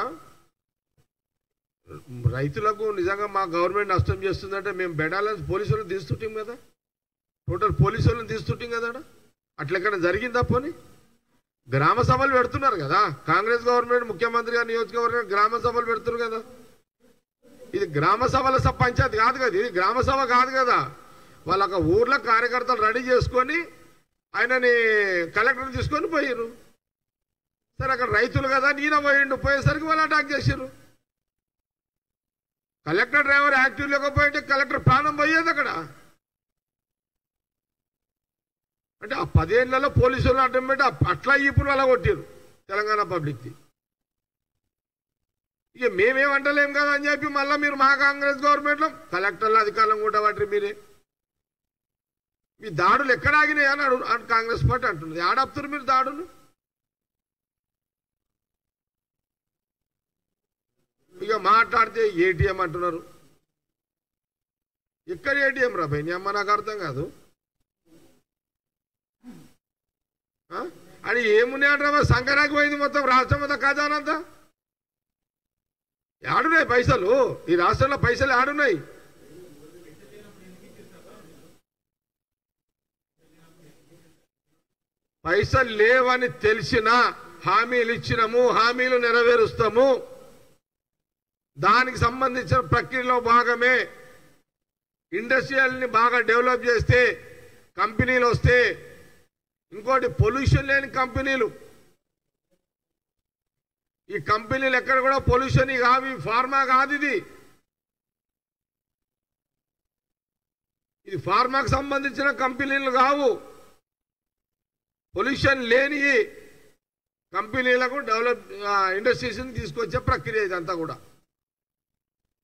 రైతులకు నిజంగా మా గవర్నమెంట్ నష్టం చేస్తుందంటే మేము బెడాలెన్స్ పోలీసు వాళ్ళని తీస్తుంటాం కదా టోటల్ పోలీసు వాళ్ళని తీస్తుంటాం కదా ఆడ. అట్లా ఎక్కడ జరిగిందా పోనీ గ్రామ సభలు పెడుతున్నారు కదా కాంగ్రెస్ గవర్నమెంట్ ముఖ్యమంత్రి గారు నియోజకవర్గం గ్రామ సభలు పెడుతున్నారు కదా ఇది గ్రామ సభల స- పంచాయతీ కాదు కదా ఇది గ్రామ సభ కాదు కదా వాళ్ళ ఒక ఊర్లో కార్యకర్తలు రెడీ చేసుకొని ఆయనని కలెక్టర్ని తీసుకొని పోయారు సరే అక్కడ రైతులు కదా ఈయన పోయిండు పోయేసరికి వాళ్ళు అటాక్ చేశారు కలెక్టర్ డ్రైవర్ యాక్టివ్ లేకపోయింటే కలెక్టర్ ప్రాణం పోయేది అక్కడ అంటే ఆ పదేళ్లలో పోలీసులు అడ్డం పెట్టి ఆ- అట్లా ఇప్పుడు అలా కొట్టారు తెలంగాణ పబ్లిక్ది ఇక మేమేమంటలేం కదా అని చెప్పి మళ్ళీ మీరు మా కాంగ్రెస్ గవర్నమెంట్లో కలెక్టర్ల అధికారం కూడా వాటి మీరే మీ దాడులు ఎక్కడ ఆగినాయి అని అడుగు అని కాంగ్రెస్ పార్టీ అంటుంది ఆడాపుతారు మీరు దాడులు ఇక మాట్లాడితే ఏటీఎం అంటున్నారు ఎక్కడ ఏటీఎం రా భయ్ నీ అమ్మ నాకు అర్థం కాదు ఆ? అని ఏమున్నాయంటారా సంకరాకి పోయింది మొత్తం రాష్ట్రం మొత్తం ఖజానంతా ఆడున్నాయి పైసలు ఈ రాష్ట్రంలో పైసలు ఆడున్నాయి పైసలు లేవని తెలిసినా హామీలు ఇచ్చినాము హామీలు నెరవేరుస్తాము దానికి సంబంధించిన ప్రక్రియలో భాగమే ఇండస్ట్రియల్ని బాగా డెవలప్ చేస్తే కంపెనీలు వస్తే ఇంకోటి పొల్యూషన్ లేని కంపెనీలు ఈ కంపెనీలు ఎక్కడ కూడా పొల్యూషన్ కావి ఫార్మా కాదు ఇది ఇది ఫార్మాకు సంబంధించిన కంపెనీలు కావు పొల్యూషన్ లేని కంపెనీలకు డెవలప్ ఇండస్ట్రీస్ని తీసుకొచ్చే ప్రక్రియ ఇదంతా కూడా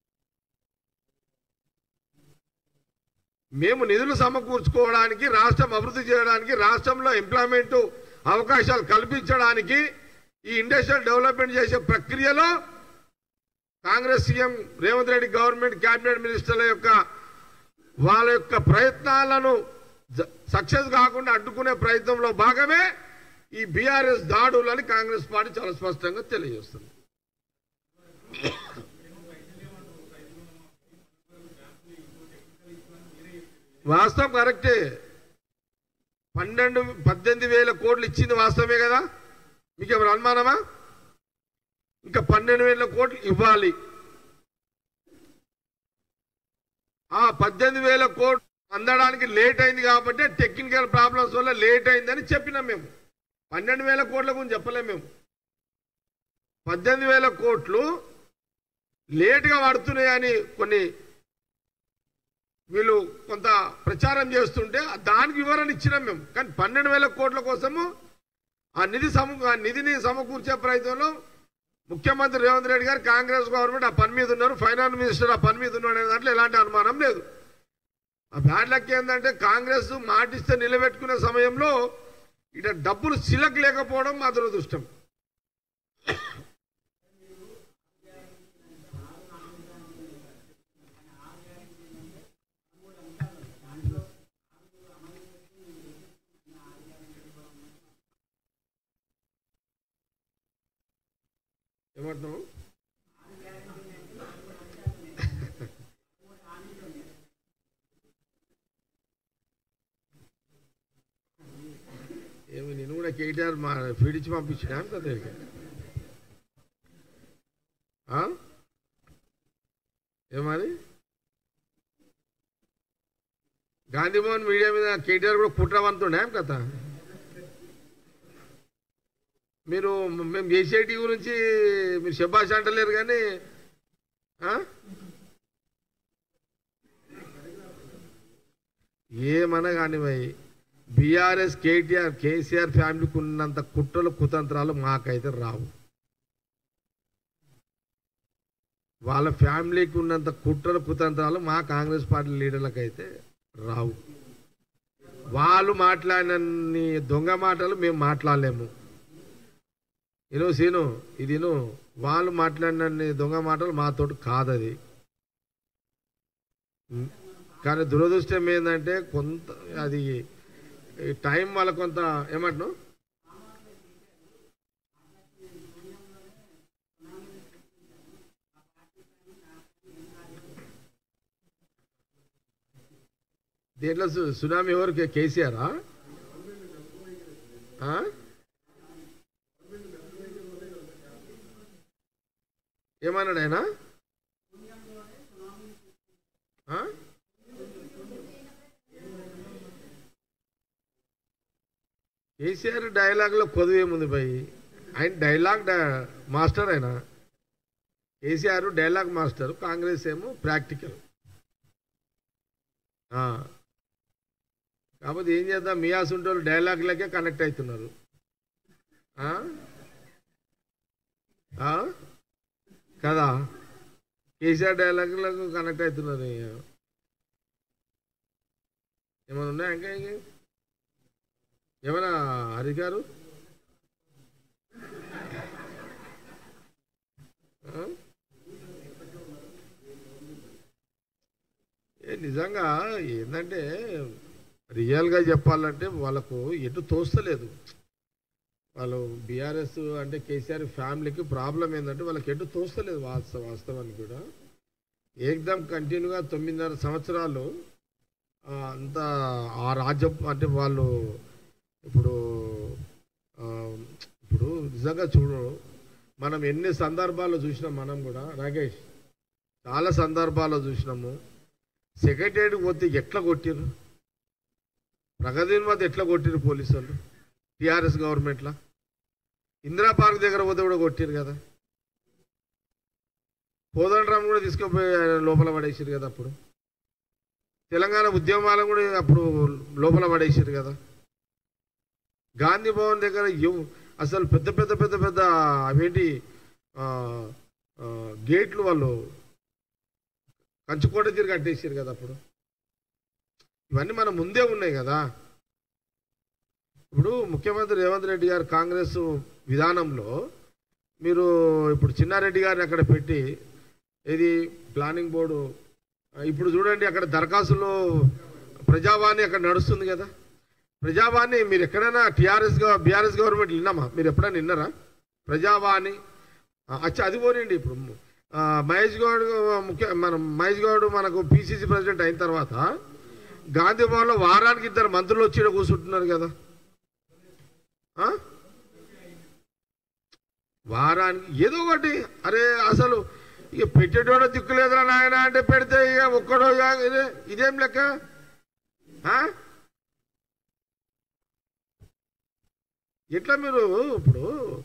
మేము నిధులు సమకూర్చుకోవడానికి రాష్ట్రం అభివృద్ధి చేయడానికి రాష్ట్రంలో ఎంప్లాయ్మెంట్ అవకాశాలు కల్పించడానికి ఈ ఇండస్ట్రియల్ డెవలప్మెంట్ చేసే ప్రక్రియలో Congress CM Revanth Reddy government cabinet మినిస్టర్ల యొక్క వాళ్ళ యొక్క ప్రయత్నాలను సక్సెస్ కాకుండా అడ్డుకునే ప్రయత్నంలో భాగమే ఈ బీఆర్ఎస్ దాడులని కాంగ్రెస్ పార్టీ చాలా స్పష్టంగా తెలియజేస్తుంది వాస్తవం కరెక్టే పన్నెండు పద్దెనిమిది వేల కోట్లు ఇచ్చింది వాస్తవమే కదా మీకు ఎవరు అనుమానమా ఇంకా పన్నెండు వేల కోట్లు ఇవ్వాలి ఆ పద్దెనిమిది వేల కోట్లు అందడానికి లేట్ అయింది కాబట్టి టెక్నికల్ ప్రాబ్లమ్స్ వల్ల లేట్ అయిందని చెప్పినాం మేము పన్నెండు వేల కోట్ల గురించి చెప్పలేము మేము పద్దెనిమిది వేల కోట్లు లేటుగా పడుతున్నాయని కొన్ని వీళ్ళు కొంత ప్రచారం చేస్తుంటే దానికి వివరణ ఇచ్చినాం మేము కానీ పన్నెండు వేల కోట్ల కోసము ఆ నిధి సమ ఆ నిధిని సమకూర్చే ప్రయత్నంలో ముఖ్యమంత్రి రేవంత్ రెడ్డి గారు కాంగ్రెస్ గవర్నమెంట్ ఆ పని మీద ఉన్నారు ఫైనాన్స్ మినిస్టర్ ఆ పని మీద ఉన్నాడు అనే దాంట్లో ఎలాంటి అనుమానం లేదు ఆ బ్యాడ్ లక్ ఏంటంటే కాంగ్రెస్ మాటిస్తే నిలబెట్టుకునే సమయంలో ఇట డబ్బులు సిలక్ లేకపోవడం మా దురదృష్టం ఏమంటున్నావు ఏమి నేను కూడా కేటీఆర్ మా ఫీడ్ ఇచ్చి పంపించినా కదా ఇక. ఆ? ఏమని గాంధీభవన్ మీడియా మీద కేటీఆర్ కూడా కుట్రవంతుండే ఏం కథ మీరు మేము జేసీఐటీ గురించి మీరు శబాష్ అంటలేరు కానీ ఆ? ఏమన్నా కానీ భయ్ బీఆర్ఎస్ కేటీఆర్ కేసీఆర్ ఫ్యామిలీకి ఉన్నంత కుట్రలు కుతంత్రాలు మాకైతే రావు వాళ్ళ ఫ్యామిలీకి ఉన్నంత కుట్రలు కుతంత్రాలు మా కాంగ్రెస్ పార్టీ లీడర్లకు అయితే రావు వాళ్ళు మాట్లాడినన్ని దొంగ మాటలు మేము మాట్లాడలేము ఇను సీను ఇది ఇను వాళ్ళు మాట్లాడినన్ని దొంగ మాటలు మాతోటి కాదది కానీ దురదృష్టం ఏంటంటే కొంత అది ఈ టైం వల్ల కొంత ఏమంటున్నావు దీంట్లో సు- సునామీ ఎవరు కే- కేసీఆరా ఆ? ఏమన్నాడు ఆయన ఆ? కేసీఆర్ డైలాగ్ లో కొదువు ఏముంది భయ్ ఆయన డైలాగ్ డా- మాస్టర్ ఆయన కేసీఆర్ డైలాగ్ మాస్టర్ కాంగ్రెస్ ఏమో ప్రాక్టికల్ ఆ. కాకపోతే ఏం చేద్దాం మియాస్ ఉంటే డైలాగ్లకే కనెక్ట్ అవుతున్నారు ఆ? ఆ? కదా కేసీఆర్ డైలాగులకు కనెక్ట్ అవుతున్నారు ఏమైనా ఉన్నాయా ఇంకా ఇంకా ఏమైనా హరి గారు ఆ? ఏ నిజంగా ఏంటంటే రియల్గా చెప్పాలంటే వాళ్ళకు ఎటు తోస్తలేదు వాళ్ళు బీఆర్ఎస్ అంటే కేసీఆర్ ఫ్యామిలీకి ప్రాబ్లం ఏంటంటే వాళ్ళకి ఎటు తోస్తలేదు వాస్తవ వాస్తవానికి కూడా ఏకదం కంటిన్యూగా తొమ్మిదిన్నర సంవత్సరాలు ఆ, అంత ఆ రాజ్యం అంటే వాళ్ళు ఇప్పుడు ఆ, ఇప్పుడు నిజంగా చూడు మనం ఎన్ని సందర్భాల్లో చూసినాం మనం కూడా రాకేష్ చాలా సందర్భాల్లో చూసినాము సెక్రటరీకి పోతే ఎట్లా కొట్టిరు ప్రగతి వద్ద ఎట్లా కొట్టిరు పోలీసు వాళ్ళు టీఆర్ఎస్ గవర్నమెంట్లో ఇందిరా పార్క్ దగ్గర పోతే కూడా కొట్టిరు కదా కోదండరామ్ కూడా తీసుకుపోయి ఆయన లోపల పడేసారు కదా అప్పుడు తెలంగాణ ఉద్యమాలను కూడా అప్పుడు లోపల పడేసారు కదా గాంధీ భవన్ దగ్గర ఎవ్- అసలు పెద్ద పెద్ద పెద్ద పెద్ద అవేంటి ఆ, ఆ, గేట్లు వాళ్ళు కంచుకోట తిరిగి కట్టేసారు కదా అప్పుడు ఇవన్నీ మన ముందే ఉన్నాయి కదా ఇప్పుడు ముఖ్యమంత్రి రేవంత్ రెడ్డి గారు కాంగ్రెస్ విధానంలో మీరు ఇప్పుడు చిన్నారెడ్డి గారిని అక్కడ పెట్టి ఇది ప్లానింగ్ బోర్డు ఇప్పుడు చూడండి అక్కడ దరఖాస్తులో ప్రజావాణి అక్కడ నడుస్తుంది కదా ప్రజావాణి మీరు ఎక్కడైనా టీఆర్ఎస్ బీఆర్ఎస్ గవర్నమెంట్ విన్నామా మీరు ఎప్పుడైనా విన్నారా ప్రజావాణి ఆ, అచ్చా అది పోనండి ఇప్పుడు ఆ, మహేష్ గౌడ్ ముఖ్య మనం మహేష్ గౌడ్ మనకు పిసిసి ప్రెసిడెంట్ అయిన తర్వాత గాంధీ భవన్లో వారానికి ఇద్దరు మంత్రులు వచ్చి ఈడ కూర్చుంటున్నారు కదా ఆ? వారానికి ఏదో ఒకటి అరే అసలు ఇక పెట్టేటోడో దిక్కులేదురా నాయన అంటే పెడితే ఇక ఒక్కడో ఇక ఇదే ఇదేం లెక్క ఆ? ఎట్లా మీరు ఇప్పుడు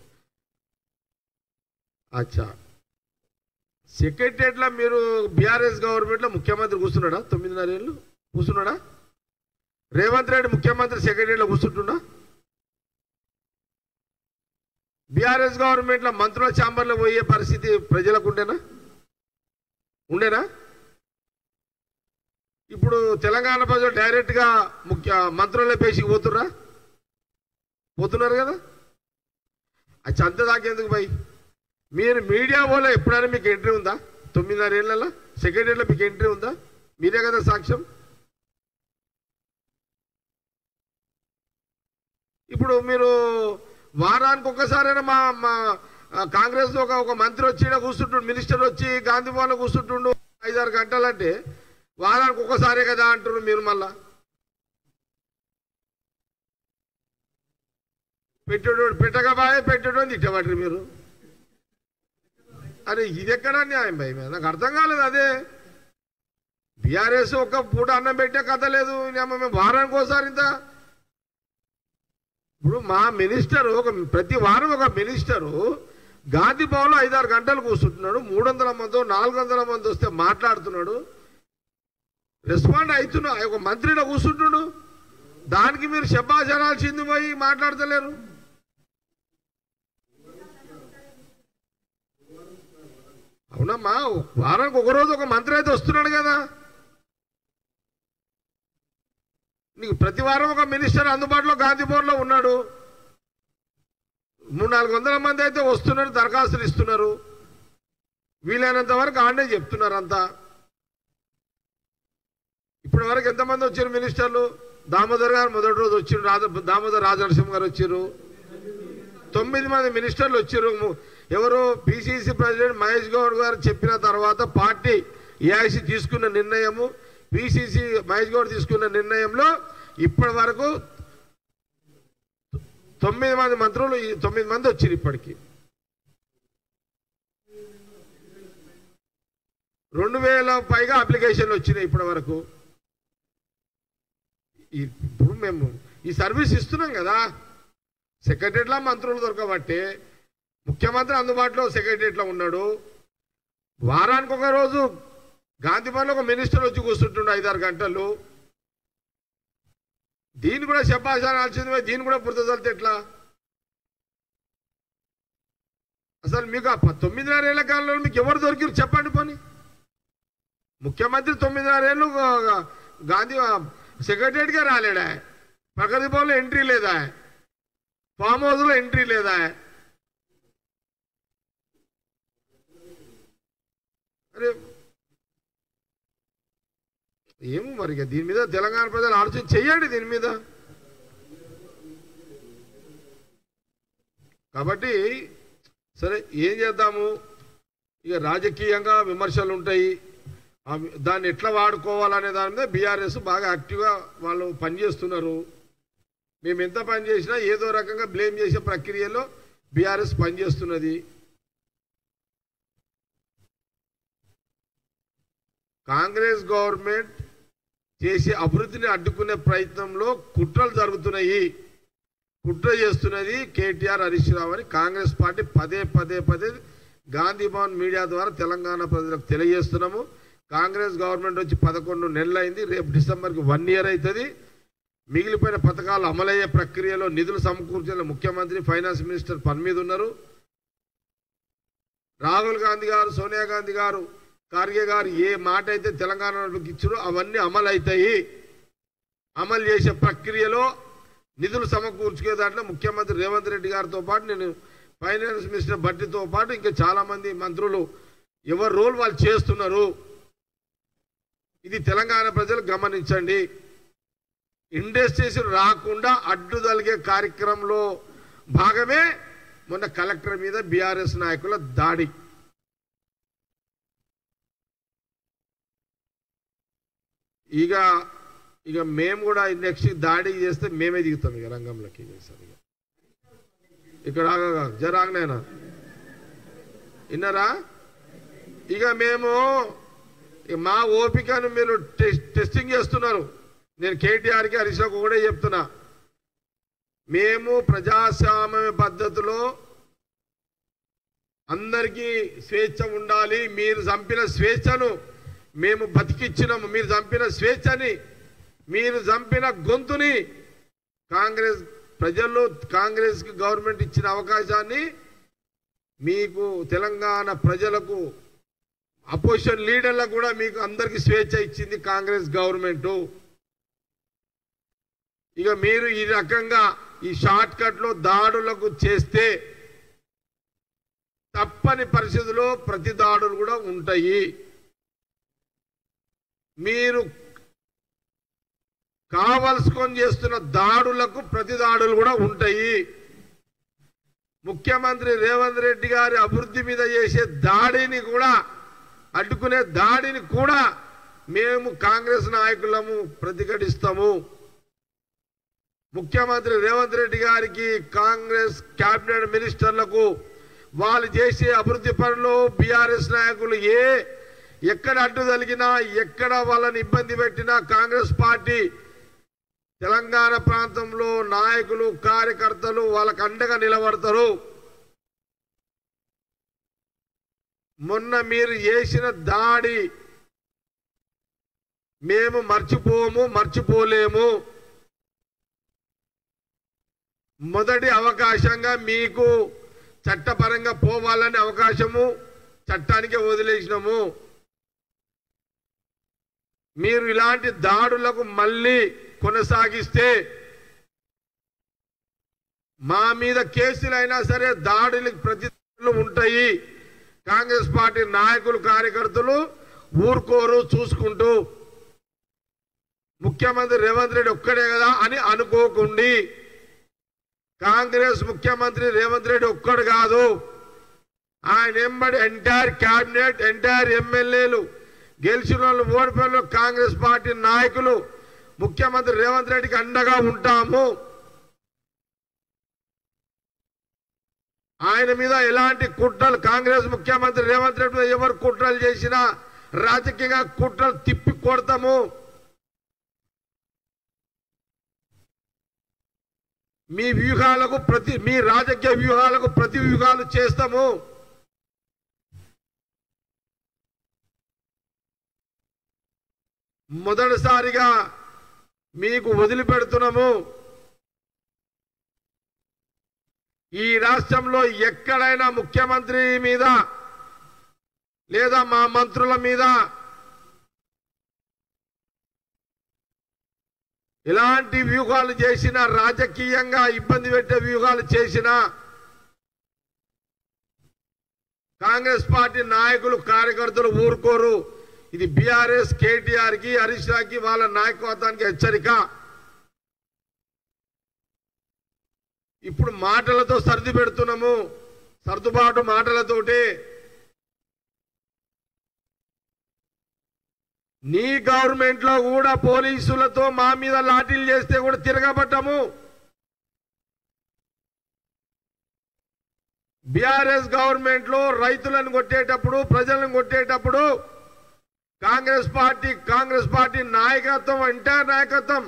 అచ్చా సెక్రటరియట్లో మీరు బీఆర్ఎస్ గవర్నమెంట్లో ముఖ్యమంత్రి కూర్చున్నాడా తొమ్మిదిన్నర ఏళ్ళు కూర్చున్నాడా రేవంత్ రెడ్డి ముఖ్యమంత్రి సెక్రటరీలో కూర్చుంటున్నా బీఆర్ఎస్ గవర్నమెంట్లో మంత్రుల ఛాంబర్లో పోయే పరిస్థితి ప్రజలకు ఉండేనా ఉండేనా ఇప్పుడు తెలంగాణ ప్రజలు డైరెక్ట్గా ముఖ్య మంత్రుల పేషికి పోతుర్రా పోతున్నారు కదా అది చంత దాకేందుకు భయ్ మీరు మీడియా వాళ్ళు ఎప్పుడైనా మీకు ఎంట్రీ ఉందా తొమ్మిదిన్నర ఏళ్ళలో సెక్రటరీలో మీకు ఎంట్రీ ఉందా మీరే కదా సాక్ష్యం ఇప్పుడు మీరు వారానికి ఒక్కసారైనా మా మా ఆ, కాంగ్రెస్ ఒక ఒక మంత్రి వచ్చి ఈడ కూర్చుంటుండు మినిస్టర్ వచ్చి గాంధీ భవన్లో కూర్చుంటుండు ఐదారు గంటలంటే వారానికి ఒక్కసారే కదా అంటున్నారు మీరు మళ్ళా పెట్టేటోడు పెట్టకబాయే పెట్టేటోడు తిట్టబడ్డారు మీరు అరే ఇది ఎక్కడ న్యాయం భయ మీద నాకు అర్థం కాలేదు అదే బీఆర్ఎస్ ఒక పూట అన్నం పెట్టే కథ లేదు నేమ మేము వారానికి ఒకసారి ఇంత ఇప్పుడు మా మినిస్టర్ ఒక ప్రతి వారం ఒక మినిస్టరు గాంధీ భవన్లో ఐదారు గంటలు కూర్చుంటున్నాడు మూడు వందల మంది నాలుగు వందల మంది వస్తే మాట్లాడుతున్నాడు రెస్పాండ్ అవుతున్నా ఒక మంత్రిలో కూర్చుంటున్నాడు దానికి మీరు శబ్బాజనాల్సింది పోయి మాట్లాడతలేరు అవునమ్మా వారానికి ఒక రోజు ఒక మంత్రి అయితే వస్తున్నాడు కదా నీకు ప్రతి వారం ఒక మినిస్టర్ అందుబాటులో గాంధీ భవన్లో ఉన్నాడు మూడు నాలుగు వందల మంది అయితే వస్తున్నారు దరఖాస్తులు ఇస్తున్నారు వీలైనంత వరకు ఆడనే చెప్తున్నారు అంతా ఇప్పటి వరకు ఎంతమంది వచ్చారు మినిస్టర్లు దామోదర్ గారు మొదటి రోజు వచ్చారు రాజ దామోదర్ రాజనరసింహ గారు వచ్చారు తొమ్మిది మంది మినిస్టర్లు వచ్చారు ము- ఎవరు పిసిసి ప్రెసిడెంట్ మహేష్ గౌడ్ గారు చెప్పిన తర్వాత పార్టీ ఏఐసి తీసుకున్న నిర్ణయము పిసిసి మహేష్ గౌడ్ తీసుకున్న నిర్ణయంలో ఇప్పటి వరకు తొమ్మిది మంది మంత్రులు ఈ తొమ్మిది మంది వచ్చారు ఇప్పటికి రెండు వేల పైగా అప్లికేషన్లు వచ్చినాయి ఇప్పటి వరకు ఈ- ఇప్పుడు మేము ఈ సర్వీస్ ఇస్తున్నాం కదా సెక్రటరీలో మంత్రులు దొరకబట్టి ముఖ్యమంత్రి అందుబాటులో సెక్రటరీలో ఉన్నాడు వారానికి ఒక రోజు గాంధీ భవన్లో ఒక మినిస్టర్ వచ్చి కూర్చుంటుండు ఐదారు గంటలు దీన్ని కూడా చెప్పాల్సింది పోయి దీన్ని కూడా పురతలితే ఎట్లా అసలు మీకు ఆ ప- తొమ్మిదిన్నర ఏళ్ల కాలంలో మీకు ఎవరు దొరికిరు చెప్పండి పోనీ ముఖ్యమంత్రి తొమ్మిదిన్నర ఏళ్ళు గా- గాంధీ సెక్రటరీగా రాలేడా ప్రగతి భవన్లో ఎంట్రీ లేదా ఫామ్ హౌస్లో ఎంట్రీ లేదా అరే ఏమో మరి ఇక దీని మీద తెలంగాణ ప్రజలు ఆలోచన చెయ్యండి దీని మీద కాబట్టి సరే ఏం చేద్దాము ఇక రాజకీయంగా విమర్శలు ఉంటాయి ఆ వి- దాన్ని ఎట్లా వాడుకోవాలనే దాని మీద బీఆర్ఎస్ బాగా యాక్టివ్గా వాళ్ళు పనిచేస్తున్నారు మేము ఎంత పని చేసినా ఏదో రకంగా బ్లేమ్ చేసే ప్రక్రియలో బీఆర్ఎస్ పనిచేస్తున్నది కాంగ్రెస్ గవర్నమెంట్ చేసే అభివృద్ధిని అడ్డుకునే ప్రయత్నంలో కుట్రలు జరుగుతున్నాయి కుట్ర చేస్తున్నది కేటీఆర్ హరీష్ రావు అని కాంగ్రెస్ పార్టీ పదే పదే పదే గాంధీ భవన్ మీడియా ద్వారా తెలంగాణ ప్రజలకు తెలియజేస్తున్నాము కాంగ్రెస్ గవర్నమెంట్ వచ్చి పదకొండు నెలలైంది రేపు డిసెంబర్కి వన్ ఇయర్ అవుతుంది మిగిలిపోయిన పథకాలు అమలయ్యే ప్రక్రియలో నిధులు సమకూర్చిన ముఖ్యమంత్రి ఫైనాన్స్ మినిస్టర్ పని మీద ఉన్నారు రాహుల్ గాంధీ గారు సోనియా గాంధీ గారు ఖార్గే గారు ఏ మాట అయితే తెలంగాణలోకి ఇచ్చారో అవన్నీ అమలు అవుతాయి అమలు చేసే ప్రక్రియలో నిధులు సమకూర్చుకునే దాంట్లో ముఖ్యమంత్రి రేవంత్ రెడ్డి గారితో పాటు నేను ఫైనాన్స్ మినిస్టర్ భట్టితో పాటు ఇంకా చాలా మంది మంత్రులు ఎవరి రోల్ వాళ్ళు చేస్తున్నారు ఇది తెలంగాణ ప్రజలు గమనించండి ఇండస్ట్రీస్ రాకుండా అడ్డు తలిగే కార్యక్రమంలో భాగమే మొన్న కలెక్టర్ మీద బీఆర్ఎస్ నాయకుల దాడి ఇక ఇక మేము కూడా నెక్స్ట్ దాడి చేస్తే మేమే దిగుతాం ఇక రంగంలోకి ఇక సార్ ఇక ఇక్కడ ఆగగా జరాగనేనా విన్నారా ఇక మేము ఇక మా ఓపికను మీరు టెస్ట్ టెస్టింగ్ చేస్తున్నారు నేను కేటీఆర్కి హరీష్రావుకు కూడా చెప్తున్నా మేము ప్రజాస్వామ్య పద్ధతిలో అందరికీ స్వేచ్ఛ ఉండాలి మీరు చంపిన స్వేచ్ఛను మేము బతికిచ్చినాము మీరు చంపిన స్వేచ్ఛని మీరు చంపిన గొంతుని కాంగ్రెస్ ప్రజల్లో కాంగ్రెస్ గవర్నమెంట్ ఇచ్చిన అవకాశాన్ని మీకు తెలంగాణ ప్రజలకు అపోజిషన్ లీడర్లకు కూడా మీకు అందరికి స్వేచ్ఛ ఇచ్చింది కాంగ్రెస్ గవర్నమెంట్ ఇక మీరు ఈ రకంగా ఈ షార్ట్ కట్ లో దాడులకు చేస్తే తప్పని పరిస్థితుల్లో ప్రతి దాడులు కూడా ఉంటాయి మీరు కావలసుకొని చేస్తున్న దాడులకు ప్రతి దాడులు కూడా ఉంటాయి ముఖ్యమంత్రి రేవంత్ రెడ్డి గారి అభివృద్ధి మీద చేసే దాడిని కూడా అడ్డుకునే దాడిని కూడా మేము కాంగ్రెస్ నాయకులము ప్రతిఘటిస్తాము ముఖ్యమంత్రి రేవంత్ రెడ్డి గారికి కాంగ్రెస్ కేబినెట్ మినిస్టర్లకు వాళ్ళు చేసే అభివృద్ధి పనులు బీఆర్ఎస్ నాయకులు ఏ ఎక్కడ అడ్డు తగిలినా ఎక్కడ వాళ్ళని ఇబ్బంది పెట్టినా కాంగ్రెస్ పార్టీ తెలంగాణ ప్రాంతంలో నాయకులు కార్యకర్తలు వాళ్ళకు అండగా నిలబడతారు మొన్న మీరు చేసిన దాడి మేము మర్చిపోము మర్చిపోలేము మొదటి అవకాశంగా మీకు చట్టపరంగా పోవాలని అవకాశము చట్టానికే వదిలేసినాము మీరు ఇలాంటి దాడులకు మళ్ళీ కొనసాగిస్తే మా మీద కేసులైనా సరే దాడులకు ప్రతి ఉంటాయి కాంగ్రెస్ పార్టీ నాయకులు కార్యకర్తలు ఊరుకోరు చూసుకుంటూ ముఖ్యమంత్రి రేవంత్ రెడ్డి ఒక్కడే కదా అని అనుకోకుండి కాంగ్రెస్ ముఖ్యమంత్రి రేవంత్ రెడ్డి ఒక్కడు కాదు ఆయన ఎంబడి ఎంటైర్ క్యాబినెట్ ఎంటైర్ ఎమ్మెల్యేలు గెలిచిన వాళ్ళు ఓడిపోయిన వాళ్ళు కాంగ్రెస్ పార్టీ నాయకులు ముఖ్యమంత్రి రేవంత్ రెడ్డికి అండగా ఉంటాము ఆయన మీద ఎలాంటి కుట్రలు కాంగ్రెస్ ముఖ్యమంత్రి రేవంత్ రెడ్డి మీద ఎవరు కుట్రలు చేసినా రాజకీయంగా కుట్రలు తిప్పి కొడతాము మీ వ్యూహాలకు ప్రతి మీ రాజకీయ వ్యూహాలకు ప్రతి వ్యూహాలు చేస్తాము మొదటిసారిగా మీకు వదిలిపెడుతున్నాము ఈ రాష్ట్రంలో ఎక్కడైనా ముఖ్యమంత్రి మీద లేదా మా మంత్రుల మీద ఎలాంటి వ్యూహాలు చేసినా రాజకీయంగా ఇబ్బంది పెట్టే వ్యూహాలు చేసినా కాంగ్రెస్ పార్టీ నాయకులు కార్యకర్తలు ఊరుకోరు ఇది బీఆర్ఎస్ కేటీఆర్ కి హరీష్ రావుకి వాళ్ళ నాయకత్వానికి హెచ్చరిక ఇప్పుడు మాటలతో సర్ది పెడుతున్నాము సర్దుబాటు మాటలతోటి నీ గవర్నమెంట్ లో కూడా పోలీసులతో మా మీద లాఠీలు చేస్తే కూడా తిరగబడ్డాము బీఆర్ఎస్ గవర్నమెంట్ లో రైతులను కొట్టేటప్పుడు ప్రజలను కొట్టేటప్పుడు కాంగ్రెస్ పార్టీ కాంగ్రెస్ పార్టీ నాయకత్వం ఎంటైర్ నాయకత్వం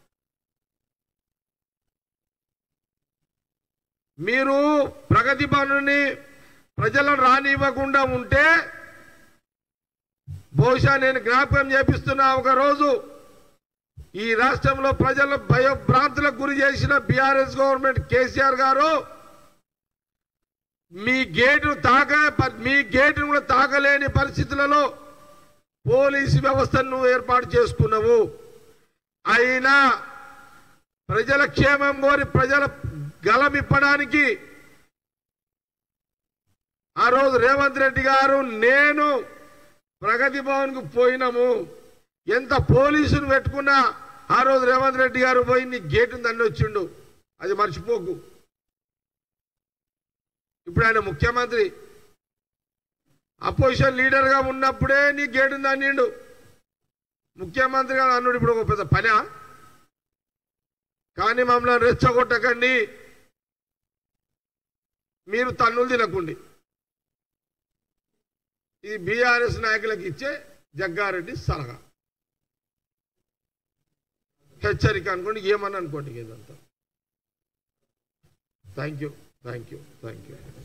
మీరు ప్రగతి పనుని ప్రజలను రానివ్వకుండా ఉంటే బహుశా నేను జ్ఞాపకం చేపిస్తున్నా ఒక రోజు ఈ రాష్ట్రంలో ప్రజల భయభ్రాంతులకు గురి చేసిన బీఆర్ఎస్ గవర్నమెంట్ కేసీఆర్ గారు మీ గేటు తాక మీ గేటును కూడా తాకలేని పరిస్థితులలో పోలీసు వ్యవస్థను నువ్వు ఏర్పాటు చేసుకున్నావు అయినా ప్రజల క్షేమం కోరి ప్రజల గలమిప్పడానికి ఆ రోజు రేవంత్ రెడ్డి గారు నేను ప్రగతి భవన్కు పోయినాము ఎంత పోలీసులు పెట్టుకున్నా ఆ రోజు రేవంత్ రెడ్డి గారు పోయి నీ గేటు దండి వచ్చిండు అది మర్చిపోకు ఇప్పుడు ఆయన ముఖ్యమంత్రి అపోజిషన్ లీడర్గా ఉన్నప్పుడే నీ గేటు దండిండు ముఖ్యమంత్రిగా అన్నుడు ఇప్పుడు ఒక పెద్ద పనా కానీ మమ్మల్ని రెచ్చగొట్టకండి మీరు తన్నులు తినకండి ఇది బీఆర్ఎస్ నాయకులకు ఇచ్చే జగ్గారెడ్డి సలహా హెచ్చరిక అనుకోండి ఏమని అనుకోండి ఇదంతా thank you thank you thank you